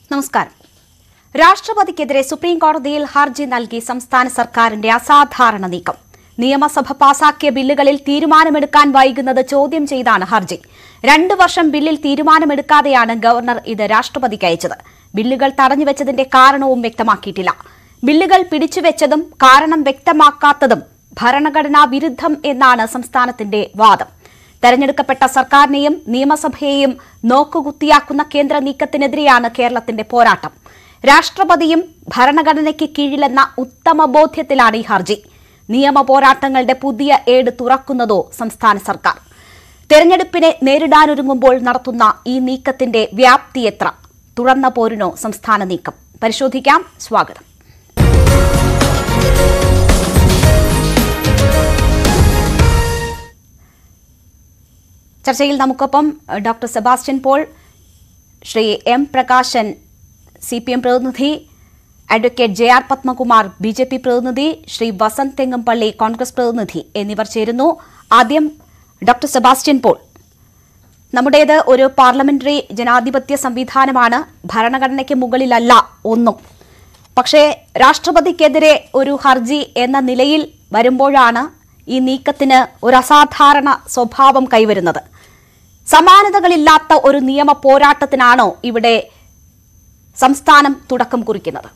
നമസ്കാരം രാഷ്ട്രപതിക്കെതിരെ സുപ്രീം കോടതിയിൽ ഹർജി നൽകി സംസ്ഥാന സർക്കാരിന്റെ അസാധാരണ നീക്കം നിയമസഭ പാസാക്കിയ ബില്ലുകളിൽ തീരുമാനമെടുക്കാൻ വൈകുന്നത് ചോദ്യം ചെയ്താണ് ഹർജി രണ്ടു വർഷം ബില്ലിൽ തീരുമാനമെടുക്കാതെയാണ് ഗവർണർ ഇത് രാഷ്ട്രപതിക്ക് അയച്ചത് ബില്ലുകൾ തടഞ്ഞുവെച്ചതിന്റെ കാരണവും വ്യക്തമാക്കിയിട്ടില്ല ബില്ലുകൾ പിടിച്ചുവെച്ചതും കാരണം വ്യക്തമാക്കാത്തതും ഭരണഘടനാ വിരുദ്ധം എന്നാണ് സംസ്ഥാനത്തിന്റെ വാദം തെരഞ്ഞെടുക്കപ്പെട്ട സർക്കാരിനെയും നിയമസഭയെയും നോക്കുകുത്തിയാക്കുന്ന കേന്ദ്ര നീക്കത്തിനെതിരെയാണ് കേരളത്തിന്റെ പോരാട്ടം രാഷ്ട്രപതിയും ഭരണഘടനയ്ക്ക് കീഴിലെന്ന ഉത്തമ ബോധ്യത്തിലാണ് ഈ ഹർജി നിയമ പോരാട്ടങ്ങളുടെ പുതിയ ഏട് തുറക്കുന്നതോ സംസ്ഥാന സർക്കാർ തെരഞ്ഞെടുപ്പിനെ നേരിടാനൊരുങ്ങുമ്പോൾ നടത്തുന്ന ഈ നീക്കത്തിന്റെ വ്യാപ്തി എത്ര തുറന്ന പോരിനോ സംസ്ഥാന നീക്കം പരിശോധിക്കാം സ്വാഗതം ചർച്ചയിൽ നമുക്കൊപ്പം ഏഹ്, doctor Sebastian Paul Shri M Prakashan C P M പ്രതിനിധി advocate J R Padmakumar B J P പ്രതിനിധി ശ്രീ വസന്ത് തെങ്ങമ്പള്ളി കോൺഗ്രസ് പ്രതിനിധി എന്നിവർ ചേരുന്നു ആദ്യം ഡോക്ടർ സെബാസ്റ്റ്യൻ പോൾ നമ്മുടേത് ഒരു പാർലമെന്ററി ജനാധിപത്യ സംവിധാനമാണ് ഭരണഘടനയ്ക്ക് മുകളിലല്ല ഒന്നും പക്ഷേ രാഷ്ട്രപതിക്കെതിരെ ഒരു ഹർജി എന്ന നിലയിൽ വരുമ്പോഴാണ് ഈ നീക്കത്തിന് ഒരു അസാധാരണ സ്വഭാവം കൈവരുന്നത് സമാനതകളില്ലാത്ത ഒരു നിയമ പോരാട്ടത്തിനാണോ ഇവിടെ സംസ്ഥാനം തുടക്കം കുറിക്കുന്നത്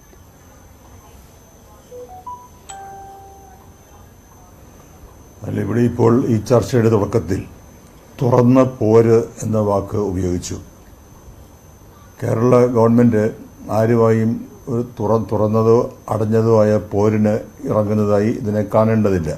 അല്ല ഇവിടെ ഇപ്പോൾ ഈ ചർച്ചയുടെ തുടക്കത്തിൽ തുറന്ന പോര് എന്ന വാക്ക് ഉപയോഗിച്ചു കേരള ഗവൺമെന്റ് ആരുമായും ഒരു തുറ തുറന്നതോ അടഞ്ഞതോ ആയ പോരിന് ഇറങ്ങുന്നതായി ഇതിനെ കാണേണ്ടതില്ല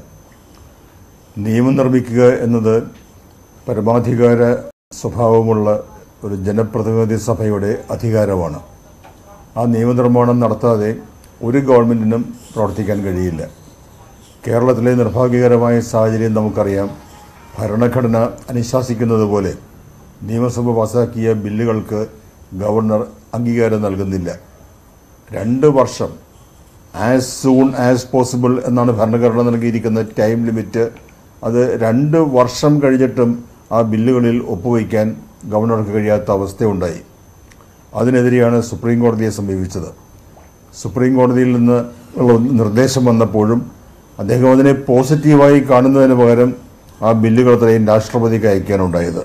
നിയമം നിർമ്മിക്കുക എന്നത് പരമാധികാര സ്വഭാവമുള്ള ഒരു ജനപ്രതിനിധി സഭയുടെ അധികാരമാണ് ആ നിയമനിർമ്മാണം നടത്താതെ ഒരു ഗവൺമെന്റിനും പ്രവർത്തിക്കാൻ കഴിയില്ല കേരളത്തിലെ നിർഭാഗ്യകരമായ സാഹചര്യം നമുക്കറിയാം ഭരണഘടന അനുശാസിക്കുന്നത് പോലെ നിയമസഭ പാസാക്കിയ ബില്ലുകൾക്ക് ഗവർണർ അംഗീകാരം നൽകുന്നില്ല രണ്ട് വർഷം ആസ് സൂൺ ആസ് പോസിബിൾ എന്നാണ് ഭരണഘടന നൽകിയിരിക്കുന്ന ടൈം ലിമിറ്റ് അത് രണ്ട് വർഷം കഴിഞ്ഞിട്ടും ആ ബില്ലുകളിൽ ഒപ്പുവയ്ക്കാൻ ഗവർണർക്ക് കഴിയാത്ത അവസ്ഥയുണ്ടായി അതിനെതിരെയാണ് സുപ്രീം കോടതിയെ സമീപിച്ചത് സുപ്രീം കോടതിയിൽ നിന്ന് ഉള്ള നിർദ്ദേശം വന്നപ്പോഴും അദ്ദേഹം അതിനെ പോസിറ്റീവായി കാണുന്നതിന് പകരം ആ ബില്ലുകൾ അത്രയും രാഷ്ട്രപതിക്ക് അയക്കാനുണ്ടായത്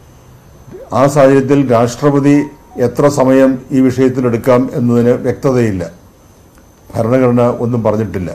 ആ സാഹചര്യത്തിൽ രാഷ്ട്രപതി എത്ര സമയം ഈ വിഷയത്തിൽ എടുക്കാം എന്നതിന് വ്യക്തതയില്ല ഭരണഘടന ഒന്നും പറഞ്ഞിട്ടില്ല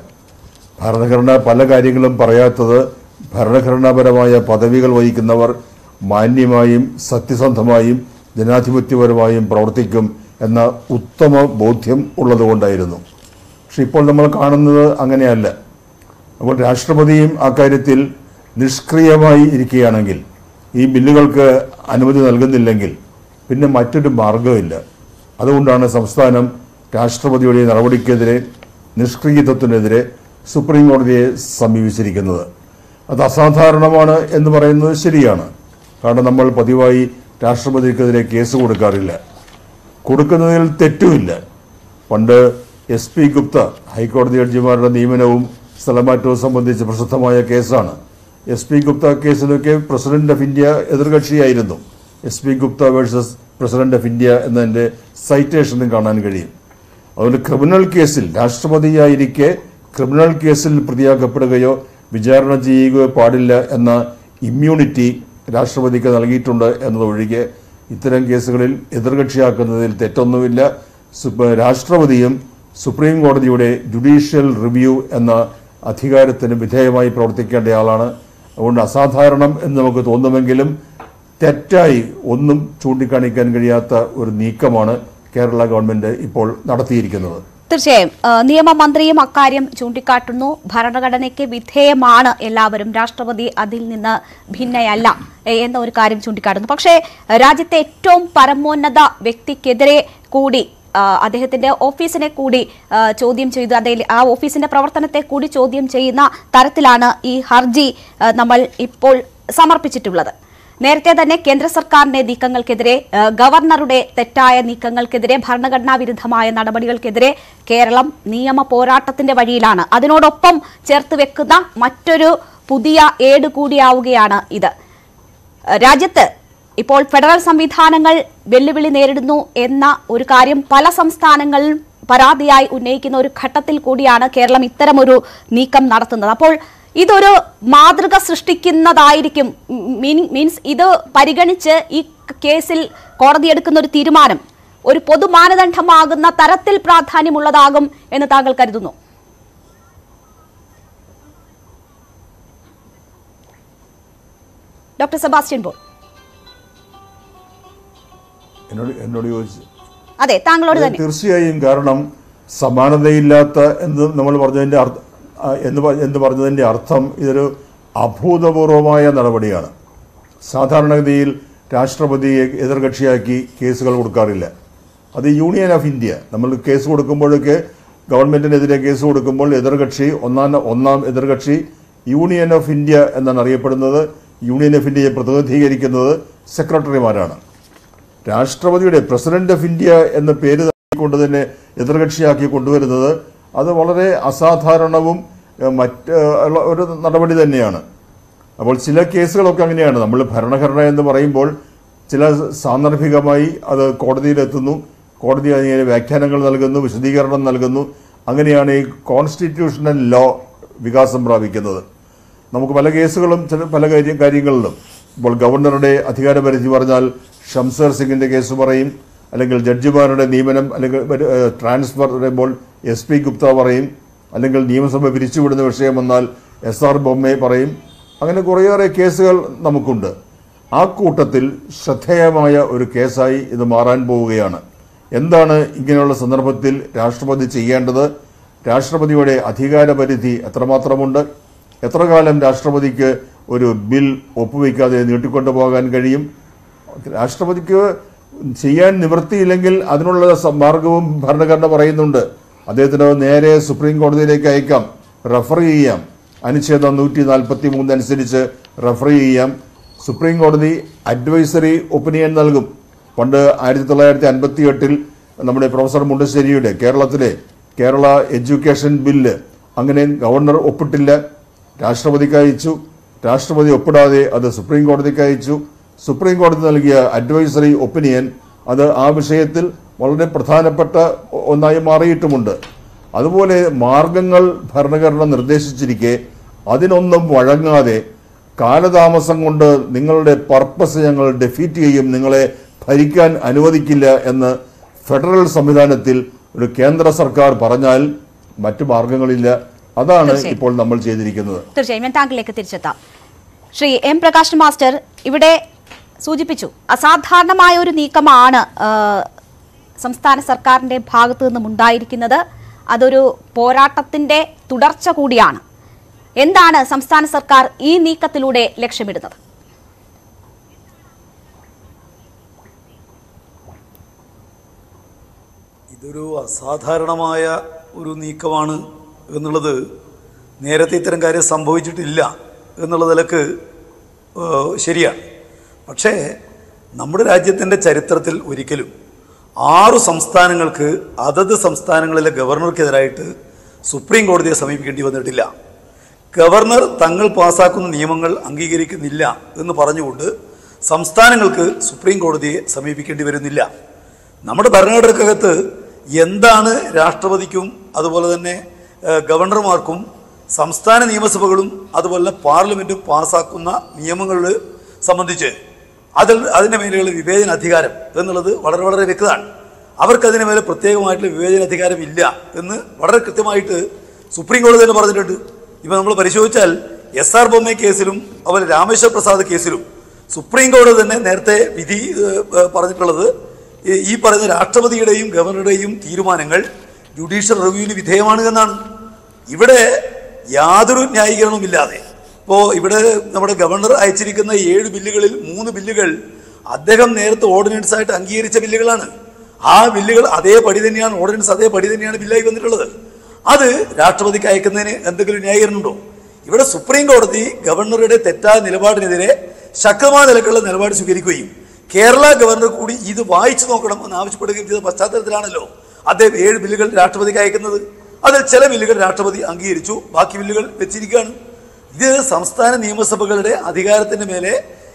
ഭരണഘടന പല കാര്യങ്ങളും പറയാത്തത് ഭരണഘടനാപരമായ പദവികൾ വഹിക്കുന്നവർ മാന്യമായും സത്യസന്ധമായും ജനാധിപത്യപരമായും പ്രവർത്തിക്കും എന്ന ഉത്തമ ബോധ്യം ഉള്ളതുകൊണ്ടായിരുന്നു പക്ഷെ ഇപ്പോൾ നമ്മൾ കാണുന്നത് അങ്ങനെയല്ല അപ്പോൾ രാഷ്ട്രപതിയും അക്കാര്യത്തിൽ നിഷ്ക്രിയമായി ഇരിക്കുകയാണെങ്കിൽ ഈ ബില്ലുകൾക്ക് അനുമതി നൽകുന്നില്ലെങ്കിൽ പിന്നെ മറ്റൊരു മാർഗമില്ല അതുകൊണ്ടാണ് സംസ്ഥാനം രാഷ്ട്രപതിയുടെ നടപടിക്കെതിരെ നിഷ്ക്രിയത്വത്തിനെതിരെ സുപ്രീം കോടതിയെ സമീപിച്ചിരിക്കുന്നത് അത് അസാധാരണമാണ് എന്ന് പറയുന്നത് ശരിയാണ് കാരണം നമ്മൾ പതിവായി രാഷ്ട്രപതിക്കെതിരെ കേസ് കൊടുക്കാറില്ല കൊടുക്കുന്നതിൽ തെറ്റുമില്ല പണ്ട് എസ് പി ഗുപ്ത ഹൈക്കോടതി ജഡ്ജിമാരുടെ നിയമനവും സ്ഥലമാറ്റവും സംബന്ധിച്ച് പ്രസിദ്ധമായ കേസാണ് എസ് പി ഗുപ്ത കേസിലൊക്കെ പ്രസിഡന്റ് ഓഫ് ഇന്ത്യ എതിർകക്ഷിയായിരുന്നു S P Gupta versus president of India എന്നതിന്റെ സൈറ്റേഷനും കാണാൻ കഴിയും അതുകൊണ്ട് ക്രിമിനൽ കേസിൽ രാഷ്ട്രപതിയായിരിക്കെ ക്രിമിനൽ കേസിൽ പ്രതിയാക്കപ്പെടുകയോ വിചാരണ ചെയ്യുകയോ പാടില്ല എന്ന ഇമ്മ്യൂണിറ്റി രാഷ്ട്രപതിക്ക് നൽകിയിട്ടുണ്ട് എന്നതൊഴികെ ഇത്തരം കേസുകളിൽ എതിർകക്ഷിയാക്കുന്നതിൽ തെറ്റൊന്നുമില്ല സുപ- രാഷ്ട്രപതിയും സുപ്രീം കോടതിയുടെ ജുഡീഷ്യൽ റിവ്യൂ എന്ന അധികാരത്തിന് വിധേയമായി പ്രവർത്തിക്കേണ്ടയാളാണ് അതുകൊണ്ട് അസാധാരണം എന്ന് നമുക്ക് തോന്നുമെങ്കിലും തെറ്റായി ഒന്നും ചൂണ്ടിക്കാണിക്കാൻ കഴിയാത്ത ഒരു നീക്കമാണ് കേരള ഗവൺമെന്റ് ഇപ്പോൾ നടത്തിയിരിക്കുന്നത് തീർച്ചയായും ആ, നിയമമന്ത്രിയും അക്കാര്യം ചൂണ്ടിക്കാട്ടുന്നു ഭരണഘടനയ്ക്ക് വിധേയമാണ് എല്ലാവരും രാഷ്ട്രപതി അതിൽ നിന്ന് ഭിന്നയല്ല എ, എന്ന ഒരു കാര്യം ചൂണ്ടിക്കാട്ടുന്നു പക്ഷേ രാജ്യത്തെ ഏറ്റവും പരമോന്നത വ്യക്തിക്കെതിരെ കൂടി ആ, അദ്ദേഹത്തിന്റെ ഓഫീസിനെ കൂടി ആ, ചോദ്യം ചെയ്തു അതിൽ ആ ഓഫീസിന്റെ പ്രവർത്തനത്തെ കൂടി ചോദ്യം ചെയ്യുന്ന തരത്തിലാണ് ഈ ഹർജി ആ, നമ്മൾ ഇപ്പോൾ സമർപ്പിച്ചിട്ടുള്ളത് നേരത്തെ തന്നെ കേന്ദ്ര സർക്കാരിന്റെ നീക്കങ്ങൾക്കെതിരെ ഏഹ്, ഗവർണറുടെ തെറ്റായ നീക്കങ്ങൾക്കെതിരെ ഭരണഘടനാ വിരുദ്ധമായ നടപടികൾക്കെതിരെ കേരളം നിയമ പോരാട്ടത്തിന്റെ വഴിയിലാണ് അതിനോടൊപ്പം ചേർത്ത് വെക്കുന്ന മറ്റൊരു പുതിയ ഏട് കൂടിയാവുകയാണ് ഇത് ഏഹ്, രാജ്യത്ത് ഇപ്പോൾ ഫെഡറൽ സംവിധാനങ്ങൾ വെല്ലുവിളി നേരിടുന്നു എന്ന ഒരു കാര്യം പല സംസ്ഥാനങ്ങളും പരാതിയായി ഉന്നയിക്കുന്ന ഒരു ഘട്ടത്തിൽ കൂടിയാണ് കേരളം ഇത്തരമൊരു നീക്കം നടത്തുന്നത് അപ്പോൾ ഇതൊരു മാതൃക സൃഷ്ടിക്കുന്നതായിരിക്കും മീൻസ് ഇത് പരിഗണിച്ച് ഈ കേസിൽ കോടതി എടുക്കുന്ന ഒരു തീരുമാനം ഒരു പൊതു മാനദണ്ഡമാകുന്ന തരത്തിൽ പ്രാധാന്യമുള്ളതാകും എന്ന് താങ്കൾ കരുതുന്നു ഡോക്ടർ സെബാസ്റ്റ്യൻ പോൾ എന്നോട് എന്നോട് ചോദിച്ചു അതെ താങ്കളോട് തന്നെ തീർച്ചയായും കാരണം സമാനതയില്ലാത്ത എന്ന് നമ്മൾ പറഞ്ഞതിന്റെ അർത്ഥ ആ, എന്ന് പ- എന്ന് പറഞ്ഞതിന്റെ അർത്ഥം ഇതൊരു അഭൂതപൂർവമായ നടപടിയാണ് സാധാരണഗതിയിൽ രാഷ്ട്രപതിയെ എതിർകക്ഷിയാക്കി കേസുകൾ കൊടുക്കാറില്ല അത് യൂണിയൻ ഓഫ് ഇന്ത്യ നമ്മൾ കേസ് കൊടുക്കുമ്പോഴൊക്കെ ഗവൺമെന്റിനെതിരെ കേസ് കൊടുക്കുമ്പോൾ എതിർകക്ഷി ഒന്നാം ഒന്നാം എതിർകക്ഷി യൂണിയൻ ഓഫ് ഇന്ത്യ എന്നാണ് അറിയപ്പെടുന്നത് യൂണിയൻ ഓഫ് ഇന്ത്യയെ പ്രതിനിധീകരിക്കുന്നത് സെക്രട്ടറിമാരാണ് രാഷ്ട്രപതിയുടെ പ്രസിഡന്റ് ഓഫ് ഇന്ത്യ എന്ന പേര് കൊണ്ട് തന്നെ എതിർകക്ഷിയാക്കി കൊണ്ടുവരുന്നത് അത് വളരെ അസാധാരണവും ഏഹ്, മറ്റ് ഏഹ്, ഉള്ള ഒരു നടപടി തന്നെയാണ് അപ്പോൾ ചില കേസുകളൊക്കെ അങ്ങനെയാണ് നമ്മൾ ഭരണഘടന എന്ന് പറയുമ്പോൾ ചില സാന്ദർഭികമായി അത് കോടതിയിലെത്തുന്നു കോടതി അതിന് വ്യാഖ്യാനങ്ങൾ നൽകുന്നു വിശദീകരണം നൽകുന്നു അങ്ങനെയാണ് ഈ കോൺസ്റ്റിറ്റ്യൂഷണൽ ലോ വികാസം പ്രാപിക്കുന്നത് നമുക്ക് പല കേസുകളും ചില പല കാര്യ കാര്യങ്ങളിലും ഇപ്പോൾ ഗവർണറുടെ അധികാരപരിധി പറഞ്ഞാൽ ഷംസർ സിംഗിന്റെ കേസ് പറയും അല്ലെങ്കിൽ ജഡ്ജിമാരുടെ നിയമനം അല്ലെങ്കിൽ ഒരു, ഏഹ്, ട്രാൻസ്ഫർ പറയുമ്പോൾ എസ് പി ഗുപ്ത പറയും അല്ലെങ്കിൽ നിയമസഭ പിരിച്ചുവിടുന്ന വിഷയം വന്നാൽ എസ് ആർ ബൊമ്മെ പറയും അങ്ങനെ കുറേയേറെ കേസുകൾ നമുക്കുണ്ട് ആ കൂട്ടത്തിൽ ശ്രദ്ധേയമായ ഒരു കേസായി ഇത് മാറാൻ പോവുകയാണ് എന്താണ് ഇങ്ങനെയുള്ള സന്ദർഭത്തിൽ രാഷ്ട്രപതി ചെയ്യേണ്ടത് രാഷ്ട്രപതിയുടെ അധികാരപരിധി എത്രമാത്രമുണ്ട് എത്ര കാലം രാഷ്ട്രപതിക്ക് ഒരു ബിൽ ഒപ്പുവെക്കാതെ നീട്ടിക്കൊണ്ടു പോകാൻ കഴിയും രാഷ്ട്രപതിക്ക് ചെയ്യാൻ നിവൃത്തിയില്ലെങ്കിൽ അതിനുള്ള സ- മാർഗവും ഭരണഘടന പറയുന്നുണ്ട് അദ്ദേഹത്തിന് നേരെ സുപ്രീം കോടതിയിലേക്ക് അയക്കാം റഫർ ചെയ്യാം അനുച്ഛേദം നൂറ്റി നാൽപ്പത്തി മൂന്ന് അനുസരിച്ച് റഫർ ചെയ്യാം സുപ്രീം കോടതി അഡ്വൈസറി ഒപ്പീനിയൻ നൽകും പണ്ട് ആയിരത്തി തൊള്ളായിരത്തി അൻപത്തി എട്ടിൽ നമ്മുടെ പ്രൊഫസർ മുണ്ടശ്ശേരിയുടെ കേരളത്തിലെ കേരള എഡ്യൂക്കേഷൻ ബില്ല് അങ്ങനെ ഗവർണർ ഒപ്പിട്ടില്ല രാഷ്ട്രപതിക്ക് അയച്ചു രാഷ്ട്രപതി ഒപ്പിടാതെ അത് സുപ്രീം കോടതിക്ക് അയച്ചു സുപ്രീം കോടതി നൽകിയ അഡ്വൈസറി ഒപ്പീനിയൻ അത് ആ വിഷയത്തിൽ വളരെ പ്രധാനപ്പെട്ട ഒന്നായി മാറിയിട്ടുമുണ്ട് അതുപോലെ മാർഗങ്ങൾ ഭരണഘടന നിർദ്ദേശിച്ചിരിക്കെ അതിനൊന്നും വഴങ്ങാതെ കാലതാമസം കൊണ്ട് നിങ്ങളുടെ പർപ്പസ് ഞങ്ങൾ ഡെഫീറ്റ് ചെയ്യും നിങ്ങളെ ഭരിക്കാൻ അനുവദിക്കില്ല എന്ന് ഫെഡറൽ സംവിധാനത്തിൽ ഒരു കേന്ദ്ര സർക്കാർ പറഞ്ഞാൽ മറ്റു മാർഗങ്ങളില്ല അതാണ് തീർച്ചയായും. ഇപ്പോൾ നമ്മൾ ചെയ്തിരിക്കുന്നത് തീർച്ചയായും ഞാൻ താങ്കളിലേക്ക് തിരിച്ചെത്താം ശ്രീ എം പ്രകാശ് മാസ്റ്റർ ഇവിടെ സൂചിപ്പിച്ചു അസാധാരണമായ ഒരു നീക്കമാണ് ആ, സംസ്ഥാന സർക്കാരിന്റെ ഭാഗത്തു നിന്നും ഉണ്ടായിരിക്കുന്നത് അതൊരു പോരാട്ടത്തിന്റെ തുടർച്ച കൂടിയാണ് എന്താണ് സംസ്ഥാന സർക്കാർ ഈ നീക്കത്തിലൂടെ ലക്ഷ്യമിടുന്നത് ഇതൊരു അസാധാരണമായ ഒരു നീക്കമാണ് എന്നുള്ളത് നേരത്തെ ഇത്തരം കാര്യം സംഭവിച്ചിട്ടില്ല എന്നുള്ള നിലക്ക് ഏഹ്, ശരിയാണ് പക്ഷേ നമ്മുടെ രാജ്യത്തിൻ്റെ ചരിത്രത്തിൽ ഒരിക്കലും ആറു സംസ്ഥാനങ്ങൾക്ക് അതത് സംസ്ഥാനങ്ങളിലെ ഗവർണർക്കെതിരായിട്ട് സുപ്രീം കോടതിയെ സമീപിക്കേണ്ടി വന്നിട്ടില്ല ഗവർണർ തങ്ങൾ പാസാക്കുന്ന നിയമങ്ങൾ അംഗീകരിക്കുന്നില്ല എന്ന് പറഞ്ഞുകൊണ്ട് സംസ്ഥാനങ്ങൾക്ക് സുപ്രീം കോടതിയെ സമീപിക്കേണ്ടി വരുന്നില്ല നമ്മുടെ ഭരണഘടനക്കകത്ത് എന്താണ് രാഷ്ട്രപതിക്കും അതുപോലെ തന്നെ ഏഹ്, ഗവർണർമാർക്കും സംസ്ഥാന നിയമസഭകളും അതുപോലെ തന്നെ പാർലമെന്റും പാസ്സാക്കുന്ന നിയമങ്ങൾ സംബന്ധിച്ച് അതിൽ അതിൻ്റെ മേലെയുള്ള വിവേചന അധികാരം എന്നുള്ളത് വളരെ വളരെ വ്യക്തമാണ് അവർക്ക് അതിന് മേലെ പ്രത്യേകമായിട്ടുള്ള വിവേചന അധികാരം ഇല്ല എന്ന് വളരെ കൃത്യമായിട്ട് സുപ്രീം കോടതി തന്നെ പറഞ്ഞിട്ടുണ്ട് ഇപ്പം നമ്മൾ പരിശോധിച്ചാൽ എസ് ആർ ബൊമ്മ കേസിലും അതുപോലെ രാമേശ്വർ പ്രസാദ് കേസിലും സുപ്രീം കോടതി തന്നെ നേരത്തെ വിധി ഏഹ്, ഏഹ്, പറഞ്ഞിട്ടുള്ളത് ഈ- ഈ പറയുന്ന രാഷ്ട്രപതിയുടെയും ഗവർണറുടെയും തീരുമാനങ്ങൾ ജുഡീഷ്യൽ റിവ്യൂവിന് വിധേയമാണ് എന്നാണ് ഇവിടെ യാതൊരു ന്യായീകരണവും ഇല്ലാതെ ഇപ്പോൾ ഇവിടെ നമ്മുടെ ഗവർണർ അയച്ചിരിക്കുന്ന ഏഴ് ബില്ലുകളിൽ മൂന്ന് ബില്ലുകൾ അദ്ദേഹം നേരത്തെ ഓർഡിനൻസ് ആയിട്ട് അംഗീകരിച്ച ബില്ലുകളാണ് ആ ബില്ലുകൾ അതേപടി തന്നെയാണ് ഓർഡിനൻസ് അതേപടി തന്നെയാണ് ബില്ലായി വന്നിട്ടുള്ളത് അത് രാഷ്ട്രപതിക്ക് അയക്കുന്നതിന് എന്തെങ്കിലും ന്യായീകരണമുണ്ടോ ഇവിടെ സുപ്രീം കോടതി ഗവർണറുടെ തെറ്റായ നിലപാടിനെതിരെ ശക്തമായ നിലക്കുള്ള നിലപാട് സ്വീകരിക്കുകയും കേരള ഗവർണർ കൂടി ഇത് വായിച്ചു നോക്കണം എന്ന് ആവശ്യപ്പെടുകയും ചെയ്ത പശ്ചാത്തലത്തിലാണല്ലോ അദ്ദേഹം ഏഴ് ബില്ലുകൾ രാഷ്ട്രപതിക്ക് അയക്കുന്നത് അതിൽ ചില ബില്ലുകൾ രാഷ്ട്രപതി അംഗീകരിച്ചു ബാക്കി ബില്ലുകൾ വെച്ചിരിക്കുകയാണ് ഇത് സംസ്ഥാന നിയമസഭകളുടെ അധികാരത്തിന് മേലെ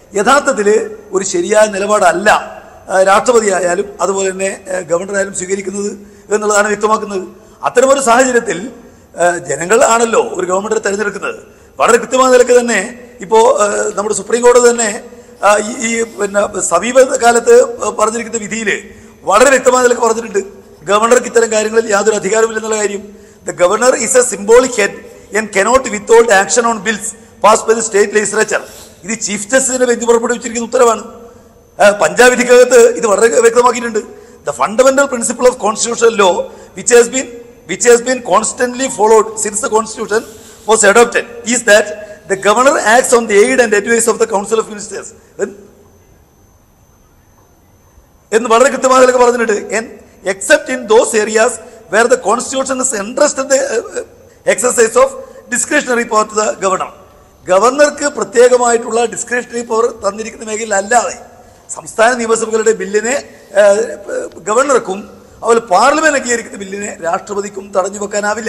യഥാർത്ഥത്തിൽ ഒരു ശരിയായ നിലപാടല്ല ആ, രാഷ്ട്രപതി ആയാലും അതുപോലെ തന്നെ ആ, ഗവർണർ ആയാലും സ്വീകരിക്കുന്നത് എന്നുള്ളതാണ് വ്യക്തമാക്കുന്നത് അത്തരമൊരു സാഹചര്യത്തിൽ ആ, ജനങ്ങൾ ആണല്ലോ ഒരു ഗവൺമെന്റിനെ തെരഞ്ഞെടുക്കുന്നത് വളരെ കൃത്യമായ നിലക്ക് തന്നെ ഇപ്പോൾ നമ്മുടെ സുപ്രീം കോടതി തന്നെ ആ, ഈ ഈ പിന്നെ സമീപകാലത്ത് പറഞ്ഞിരിക്കുന്ന വിധിയിൽ വളരെ വ്യക്തമായ നിലക്ക് പറഞ്ഞിട്ടുണ്ട് ഗവർണർക്ക് ഇത്തരം കാര്യങ്ങളിൽ യാതൊരു അധികാരമില്ലെന്നുള്ള കാര്യം the governor is a symbolic head and cannot withhold action on bills pass by the state legislature ഇത് ചീഫ് ജസ്റ്റിസിന്റെ ബെഞ്ച് പുറപ്പെടുവിച്ചിരിക്കുന്ന ഉത്തരവാണ് ആ, പഞ്ചാബ് വിധിക്കകത്ത് ഇത് വളരെ വ്യക്തമാക്കിയിട്ടുണ്ട് the fundamental principle of constitution law which has been which has been constantly followed since the constitution was adopted is that the governor acts on the aid and advice of the council of ministers എന്ന് വളരെ കൃത്യമായ നിലക്ക് പറഞ്ഞിട്ടുണ്ട് except in those areas where the constitution is interest exercise of discretionary power to the governor ഗവർണർക്ക് പ്രത്യേകമായിട്ടുള്ള discretionary power തന്നിരിക്കുന്ന മേഖലയിൽ അല്ലാതെ സംസ്ഥാന നിയമസഭകളുടെ ബില്ലിനെ ഏഹ്, ഗവർണർക്കും അതുപോലെ പാർലമെന്റ് അംഗീകരിക്കുന്ന ബില്ലിനെ രാഷ്ട്രപതിക്കും തടഞ്ഞു വെക്കാനാവില്ല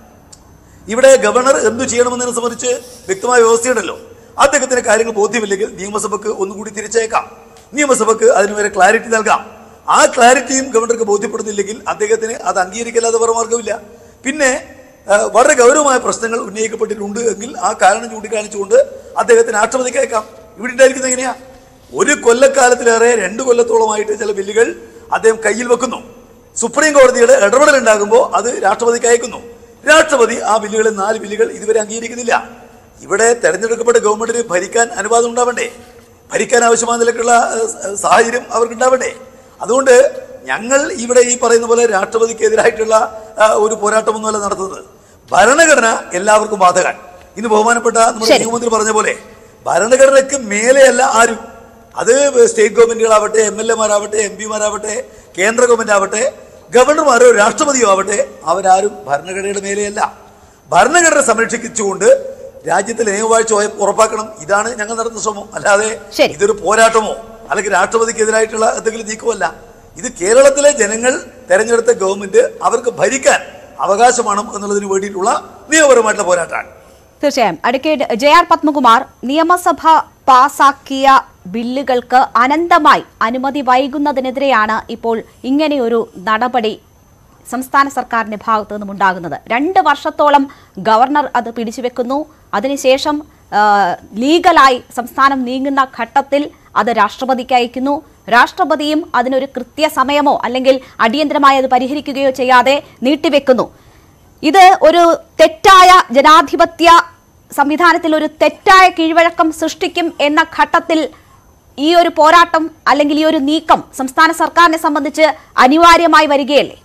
ഇവിടെ ഗവർണർ എന്തു ചെയ്യണമെന്നതിനെ സംബന്ധിച്ച് വ്യക്തമായ വ്യവസ്ഥയുണ്ടല്ലോ അദ്ദേഹത്തിന് കാര്യങ്ങൾ ബോധ്യമില്ലെങ്കിൽ നിയമസഭക്ക് ഒന്നുകൂടി തിരിച്ചേക്കാം നിയമസഭക്ക് അതിന് വരെ ക്ലാരിറ്റി നൽകാം ആ ക്ലാരിറ്റിയും ഗവർണർക്ക് ബോധ്യപ്പെടുന്നില്ലെങ്കിൽ അദ്ദേഹത്തിന് അത് അംഗീകരിക്കല്ലാതെ വേറെ മാർഗമില്ല പിന്നെ ആ, വളരെ ഗൗരവമായ പ്രശ്നങ്ങൾ ഉന്നയിക്കപ്പെട്ടിട്ടുണ്ട് എങ്കിൽ ആ കാരണം ചൂണ്ടിക്കാണിച്ചുകൊണ്ട് അദ്ദേഹത്തിന് രാഷ്ട്രപതിക്ക് അയക്കാം ഇവിടെ ഉണ്ടായിരിക്കുന്നത് എങ്ങനെയാ ഒരു കൊല്ലക്കാലത്തിലേറെ രണ്ട് കൊല്ലത്തോളമായിട്ട് ചില ബില്ലുകൾ അദ്ദേഹം കയ്യിൽ വെക്കുന്നു സുപ്രീം കോടതിയുടെ ഇടപെടൽ ഉണ്ടാകുമ്പോൾ അത് രാഷ്ട്രപതിക്ക് അയക്കുന്നു രാഷ്ട്രപതി ആ ബില്ലുകളിൽ നാല് ബില്ലുകൾ ഇതുവരെ അംഗീകരിക്കുന്നില്ല ഇവിടെ തെരഞ്ഞെടുക്കപ്പെട്ട ഗവൺമെന്റിന് ഭരിക്കാൻ അനുവാദം ഉണ്ടാവണ്ടേ ഭരിക്കാൻ ആവശ്യമായ നിലക്കുള്ള ഏഹ്, സാഹചര്യം അവർക്ക് ഉണ്ടാവണ്ടേ അതുകൊണ്ട് ഞങ്ങൾ ഇവിടെ ഈ പറയുന്ന പോലെ രാഷ്ട്രപതിക്കെതിരായിട്ടുള്ള ആ, ഒരു പോരാട്ടമൊന്നുമല്ല നടത്തുന്നത് ഭരണഘടന എല്ലാവർക്കും ബാധകാൻ ഇന്ന് ബഹുമാനപ്പെട്ട നമ്മുടെ ശരി. നിയമമന്ത്രി പറഞ്ഞ പോലെ ഭരണഘടനയ്ക്ക് മേലെയല്ല ആരും അത് സ്റ്റേറ്റ് ഗവൺമെന്റുകളാവട്ടെ എം എൽ എമാരാവട്ടെ എം പിമാരാവട്ടെ കേന്ദ്ര ഗവൺമെന്റ് ആവട്ടെ ഗവർണർമാരോ രാഷ്ട്രപതിയോ ആവട്ടെ അവരാരും ഭരണഘടനയുടെ മേലെയല്ല ഭരണഘടന സംരക്ഷിച്ചുകൊണ്ട് രാജ്യത്തിലെ നിയമവാഴ്ച ഉറ- ഉറപ്പാക്കണം ഇതാണ് ഞങ്ങൾ നടത്തുന്ന ശ്രമം അല്ലാതെ ശരി. ഇതൊരു പോരാട്ടമോ അല്ലെങ്കിൽ രാഷ്ട്രപതിക്കെതിരായിട്ടുള്ള എന്തെങ്കിലും നീക്കമല്ല ഇത് കേരളത്തിലെ ജനങ്ങൾ തെരഞ്ഞെടുത്ത ഗവൺമെന്റ് അവർക്ക് ഭരിക്കാൻ അവകാശമാണ് എന്നുള്ളതിന് വേണ്ടിയിട്ടുള്ള നിയമപരമായിട്ടുള്ള പോരാട്ടമാണ് തീർച്ചയായും അഡ്വക്കേറ്റ് ജെ ആർ പത്മകുമാർ നിയമസഭ പാസാക്കിയ ബില്ലുകൾക്ക് അനന്തമായി അനുമതി വൈകുന്നതിനെതിരെയാണ് ഇപ്പോൾ ഇങ്ങനെയൊരു നടപടി സംസ്ഥാന സർക്കാരിന്റെ ഭാഗത്തു നിന്നും ഉണ്ടാകുന്നത് രണ്ട് വർഷത്തോളം ഗവർണർ അത് പിടിച്ചുവെക്കുന്നു അതിനുശേഷം ആ, ലീഗലായി സംസ്ഥാനം നീങ്ങുന്ന ഘട്ടത്തിൽ അത് രാഷ്ട്രപതിക്ക് അയക്കുന്നു രാഷ്ട്രപതിയും അതിനൊരു കൃത്യസമയമോ അല്ലെങ്കിൽ അടിയന്തരമായി അത് പരിഹരിക്കുകയോ ചെയ്യാതെ നീട്ടിവെക്കുന്നു ഇത് ഒരു തെറ്റായ ജനാധിപത്യ സംവിധാനത്തിൽ ഒരു തെറ്റായ കീഴ്വഴക്കം സൃഷ്ടിക്കും എന്ന ഘട്ടത്തിൽ ഈ ഒരു പോരാട്ടം അല്ലെങ്കിൽ ഈ ഒരു നീക്കം സംസ്ഥാന സർക്കാരിനെ സംബന്ധിച്ച് അനിവാര്യമായി വരികയല്ലേ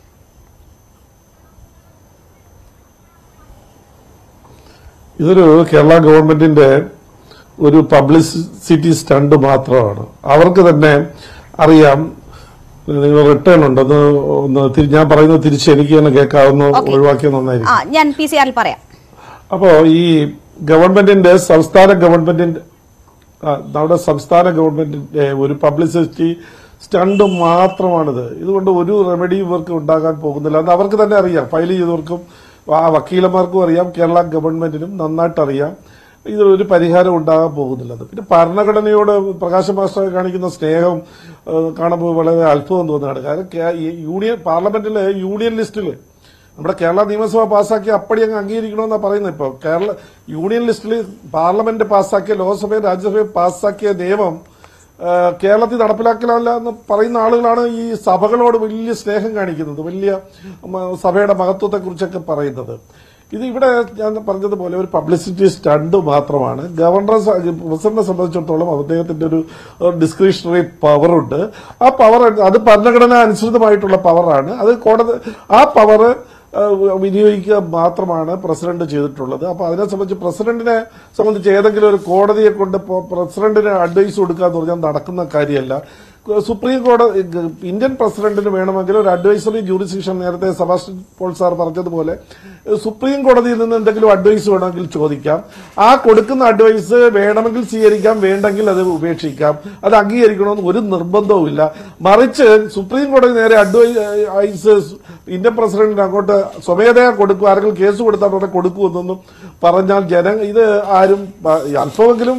ഇതൊരു കേരള ഗവൺമെന്റിന്റെ ഒരു പബ്ലിസിറ്റി സ്റ്റണ്ട് മാത്രമാണ് അവർക്ക് തന്നെ അറിയാം നിങ്ങൾ റിട്ടേൺ ഉണ്ടെന്ന് ഒന്ന് തിരി- ഞാൻ പറയുന്നത് തിരിച്ച് എനിക്ക് തന്നെ കേൾക്കാവുന്ന ഓക്കേ. ഒഴിവാക്കിയത് നന്നായിരിക്കും ആ ഞാൻ പി സി ആറിൽ പറയാം അപ്പോ ഈ ഗവൺമെന്റിന്റെ സംസ്ഥാന ഗവൺമെന്റിന്റെ ആ, നമ്മുടെ സംസ്ഥാന ഗവൺമെന്റിന്റെ ഒരു പബ്ലിസിറ്റി സ്റ്റണ്ട് മാത്രമാണിത് ഇതുകൊണ്ട് ഒരു റെമഡി ഇവർക്ക് ഉണ്ടാകാൻ പോകുന്നില്ല അത് അവർക്ക് തന്നെ അറിയാം ഫയൽ ചെയ്തവർക്കും ആ വക്കീലന്മാർക്കും അറിയാം കേരള ഗവൺമെന്റിനും നന്നായിട്ട് അറിയാം ഇതിലൊരു പരിഹാരം ഉണ്ടാകാൻ പോകുന്നില്ല പിന്നെ ഭരണഘടനയോട് പ്രകാശ മാസ്റ്റർ കാണിക്കുന്ന സ്നേഹം ഏഹ്, കാണുമ്പോൾ വളരെ അത്ഭുതം തോന്നുകയാണ് കാരണം കേ- ഈ യൂണിയൻ പാർലമെന്റിലെ യൂണിയൻ ലിസ്റ്റിൽ നമ്മുടെ കേരള നിയമസഭ പാസ്സാക്കി അപ്പടി അങ്ങ് അംഗീകരിക്കണമെന്നാണ് പറയുന്നത് ഇപ്പോൾ കേരള യൂണിയൻ ലിസ്റ്റിൽ പാർലമെന്റ് പാസ്സാക്കിയ ലോക്സഭയും രാജ്യസഭയും പാസ്സാക്കിയ നിയമം ആ, കേരളത്തിൽ നടപ്പിലാക്കലല്ല എന്ന് പറയുന്ന ആളുകളാണ് ഈ സഭകളോട് വലിയ സ്നേഹം കാണിക്കുന്നത് വലിയ ഉം, സഭയുടെ മഹത്വത്തെക്കുറിച്ചൊക്കെ പറയുന്നത് ഇത് ഇവിടെ ഞാൻ പറഞ്ഞതുപോലെ ഒരു പബ്ലിസിറ്റി സ്റ്റണ്ട് മാത്രമാണ് ഗവർണറെ സ- പ്രസിഡന്റിനെ സംബന്ധിച്ചിടത്തോളം അദ്ദേഹത്തിന്റെ ഒരു ഡിസ്ക്രിഷണറി പവറുണ്ട് ആ പവർ അത് ഭരണഘടന അനുസൃതമായിട്ടുള്ള പവറാണ് അത് കോടതി ആ പവർ വിനിയോഗിക്കുക മാത്രമാണ് പ്രസിഡന്റ് ചെയ്തിട്ടുള്ളത് അപ്പൊ അതിനെ സംബന്ധിച്ച് പ്രസിഡന്റിനെ സംബന്ധിച്ച് ഏതെങ്കിലും ഒരു കോടതിയെ കൊണ്ട് ഇപ്പോ പ്രസിഡന്റിന് അഡ്വൈസ് കൊടുക്കുക എന്ന് പറഞ്ഞാൽ നടക്കുന്ന കാര്യമല്ല സുപ്രീം കോടതി ഇന്ത്യൻ പ്രസിഡന്റിന് വേണമെങ്കിൽ ഒരു അഡ്വൈസറി ജൂറിസ്ഡിക്ഷൻ നേരത്തെ സെബാസ്റ്റ്യൻ പോൾ സാർ പറഞ്ഞതുപോലെ സുപ്രീം കോടതിയിൽ നിന്ന് എന്തെങ്കിലും അഡ്വൈസ് വേണമെങ്കിൽ ചോദിക്കാം ആ കൊടുക്കുന്ന അഡ്വൈസ് വേണമെങ്കിൽ സ്വീകരിക്കാം വേണ്ടെങ്കിൽ അത് ഉപേക്ഷിക്കാം അത് അംഗീകരിക്കണമെന്ന് ഒരു നിർബന്ധവുമില്ല മറിച്ച് സുപ്രീം കോടതി നേരെ അഡ്വൈസ് ഇന്ത്യൻ പ്രസിഡന്റിന് അങ്ങോട്ട് സ്വമേധയാ കൊടുക്കും ആരെങ്കിലും കേസ് കൊടുത്താൽ ഉടനെ കൊടുക്കുമെന്നൊന്നും പറഞ്ഞാൽ ജന ഇത് ആരും പ- അല്പമെങ്കിലും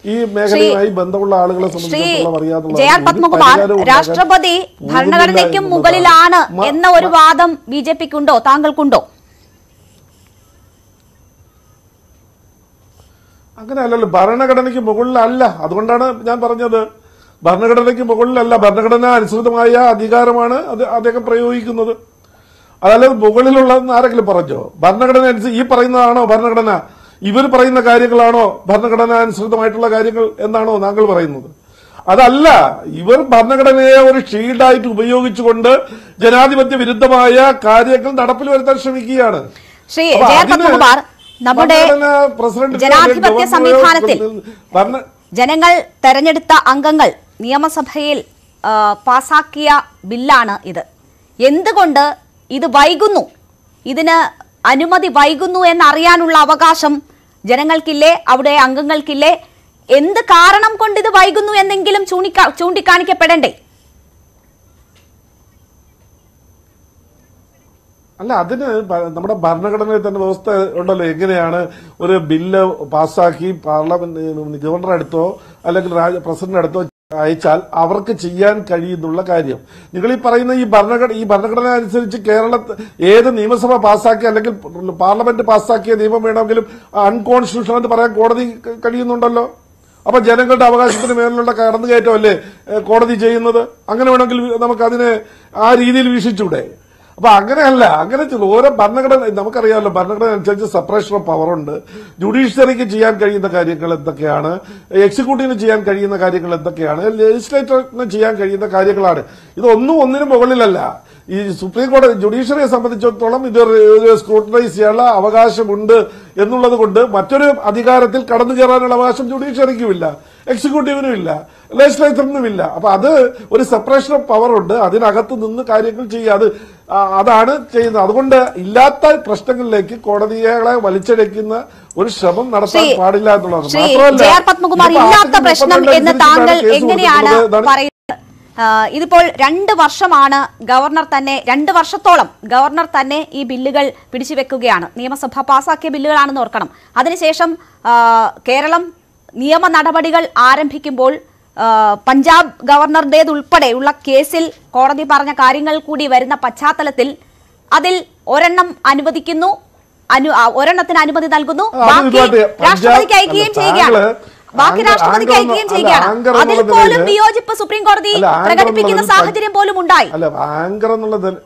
ഈ മേഖലയുമായി ബന്ധമുള്ള ആളുകളെ ശ്രീ സംബന്ധിച്ചിടത്തോളം അറിയാവുന്നതാണ്. ജെ ആർ ഒരു പത്മകുമാർ പരിഹാരം ഉണ്ടാക്കാൻ രാഷ്ട്രപതി പോകുന്നില്ല ഭരണഘടനയ്ക്കും എന്നുള്ളതാണ്. മുകളിലാണ് മ- എന്ന ഒരു വാദം ബി ജെ പിക്കുണ്ടോ താങ്കൾക്കുണ്ടോ അങ്ങനെ അല്ലല്ലോ ഭരണഘടനയ്ക്ക് മുകളിലല്ല അതുകൊണ്ടാണ് ഞാൻ പറഞ്ഞത് ഭരണഘടനയ്ക്ക് മുകളിലല്ല ഭരണഘടന അനുസൃതമായ അധികാരമാണ് അത് അദ്ദേഹം പ്രയോഗിക്കുന്നത് അതല്ലാതെ മുകളിലുള്ളതെന്ന് ആരെങ്കിലും പറഞ്ഞോ ഭരണഘടന അനുസരിച്ച് ഈ പറയുന്നതാണോ ഭരണഘടന ഇവർ പറയുന്ന കാര്യങ്ങളാണോ ഭരണഘടന അനുസൃതമായിട്ടുള്ള കാര്യങ്ങൾ എന്നാണോ താങ്കൾ പറയുന്നത് അതല്ല ഇവർ ഭരണഘടനയെ ഒരു ഷീൽഡായിട്ട് ഉപയോഗിച്ചുകൊണ്ട് ജനാധിപത്യ വിരുദ്ധമായ കാര്യങ്ങൾ നടപ്പിൽ വരുത്താൻ ശ്രമിക്കുകയാണ് ശ്രീ അപ്പൊ ജെ ആർ അതിന് പത്മകുമാർ നമ്മുടെ ഭരണഘടന പ്രസിഡന്റ് ജനാധിപത്യ ഗവർണറോ സംവിധാനത്തിൽ ഭരണ ജനങ്ങൾ തെരഞ്ഞെടുത്ത അംഗങ്ങൾ നിയമസഭയിൽ ആ, പാസാക്കിയ ബില്ലാണ് ഇത് എന്തുകൊണ്ട് ഇത് വൈകുന്നു ഇതിന് അനുമതി വൈകുന്നു എന്നറിയാനുള്ള അവകാശം ജനങ്ങൾക്കില്ലേ അവിടെ അംഗങ്ങൾക്കില്ലേ എന്ത് കാരണം കൊണ്ട് ഇത് വൈകുന്നു എന്നെങ്കിലും ചൂണ്ടിക്കാ ചൂണ്ടിക്കാണിക്കപ്പെടണ്ടേ അല്ല അതിന് ഭ- നമ്മുടെ ഭരണഘടനയിൽ തന്നെ വ്യവസ്ഥ ഉണ്ടല്ലോ എങ്ങനെയാണ് ഒരു ബില്ല് പാസ്സാക്കി പാർലമെന്റ് ഗവർണർ അടുത്തോ അല്ലെങ്കിൽ രാജ- പ്രസിഡന്റ് അടുത്തോ അയച്ചാൽ അവർക്ക് ചെയ്യാൻ കഴിയുന്നുള്ള കാര്യം നിങ്ങൾ ഈ പറയുന്ന ഈ ഭരണഘടന ഈ ഭരണഘടന അനുസരിച്ച് കേരളത്തിൽ ഏത് നിയമസഭ പാസ്സാക്കി അല്ലെങ്കിൽ പാർലമെന്റ് പാസ്സാക്കിയ നിയമം വേണമെങ്കിലും അൺകോൺസ്റ്റിറ്റ്യൂഷണൽ എന്ന് പറയാൻ കോടതി ക- കഴിയുന്നുണ്ടല്ലോ അപ്പൊ ജനങ്ങളുടെ അവകാശത്തിന് മേലുള്ള കടന്നുകയറ്റമല്ലേ ഏഹ്, കോടതി ചെയ്യുന്നത് അങ്ങനെ വേണമെങ്കിൽ നമുക്ക് അതിനെ ആ രീതിയിൽ വീക്ഷിച്ചൂടെ അപ്പൊ അങ്ങനെയല്ല അങ്ങനെ ചില ഓരോ ഭരണഘടന നമുക്കറിയാമല്ലോ ഭരണഘടന അനുസരിച്ച് സെപ്പറേഷൻ ഓഫ് പവർ ഉണ്ട് ജുഡീഷ്യറിക്ക് ചെയ്യാൻ കഴിയുന്ന കാര്യങ്ങൾ എന്തൊക്കെയാണ് എക്സിക്യൂട്ടീവിന് ചെയ്യാൻ കഴിയുന്ന കാര്യങ്ങൾ എന്തൊക്കെയാണ് ലെജിസ്ലേറ്ററിന് ചെയ്യാൻ കഴിയുന്ന കാര്യങ്ങളാണ് ഇതൊന്നും ഒന്നിനും മുകളിലല്ല ഈ സുപ്രീം കോടതി ജുഡീഷ്യറിയെ സംബന്ധിച്ചിടത്തോളം ഇത് ഒരു സ്ക്രൂട്ടനൈസ് ചെയ്യാനുള്ള അവകാശമുണ്ട് എന്നുള്ളത് കൊണ്ട് മറ്റൊരു അധികാരത്തിൽ കടന്നു കയറാനുള്ള അവകാശം ജുഡീഷ്യറിക്കുമില്ല എക്സിക്യൂട്ടീവിനും ഇല്ല ലെജിസ്ലേച്ചറിനും ഇല്ല അപ്പൊ അത് ഒരു സെപ്പറേഷൻ ഓഫ് പവർ ഉണ്ട് അതിനകത്ത് നിന്ന് കാര്യങ്ങൾ ചെയ്യുക അത് ആ, അതാണ് ചെയ്യുന്നത് അതുകൊണ്ട് ഇല്ലാത്ത പ്രശ്നങ്ങളിലേക്ക് കോടതികളെ വലിച്ചഴക്കുന്ന ഒരു ശ്രമം നടത്താൻ ശ്രീ- പാടില്ല എന്നുള്ളതാണ് ശ്രീ മാത്രമല്ല ജെ ആർ പത്മകുമാർ ഇതിപ്പോ ഇല്ലാത്ത ആർട്ടിക്കിൾ പ്രശ്നം എന്ന് 32 താങ്കൾ അനുസരിച്ചാണ് കേസ് എങ്ങനെയാണ് കൊടുക്കുന്നത്. ഇതാണ് പറയുന്നത് ആ, ഇതിപ്പോൾ രണ്ട് വർഷമാണ് ഗവർണർ തന്നെ രണ്ട് വർഷത്തോളം ഗവർണർ തന്നെ ഈ ബില്ലുകൾ പിടിച്ചുവെക്കുകയാണ് നിയമസഭ പാസാക്കിയ ബില്ലുകളാണെന്ന് ഓർക്കണം അതിനുശേഷം ആ, കേരളം നിയമ നടപടികൾ ആരംഭിക്കുമ്പോൾ ആ, പഞ്ചാബ് ഗവർണറുടേതുൾപ്പെടെയുള്ള കേസിൽ കോടതി പറഞ്ഞ കാര്യങ്ങൾ കൂടി വരുന്ന പശ്ചാത്തലത്തിൽ അതിൽ ഒരെണ്ണം അനുവദിക്കുന്നു അനു ആ, ഒരെണ്ണത്തിന് അനുമതി നൽകുന്നു ആ, അത് ബാക്കി ഇതുമായിട്ട് പഞ്ചാബ് രാഷ്ട്രപതിക്ക് അയക്കുകയും അല്ല, ചെയ്യുകയാണ് താങ്കള് ബാക്കി ആങ്കർ- രാഷ്ട്രപതിക്ക് ആങ്കർ അയക്കുകയും എന്ന- ചെയ്യുകയാണ് അല്ല, ആങ്കർ അതിൽ എന്നുള്ള പോലും നിലയില് വിയോജിപ്പ് സുപ്രീം കോടതി അല്ല, ആങ്കർ പ്രകടിപ്പിക്കുന്ന എന്നുള്ളത് സാഹചര്യം പോലും ഉണ്ടായി അല്ല ആങ്കർ എന്നുള്ള നില-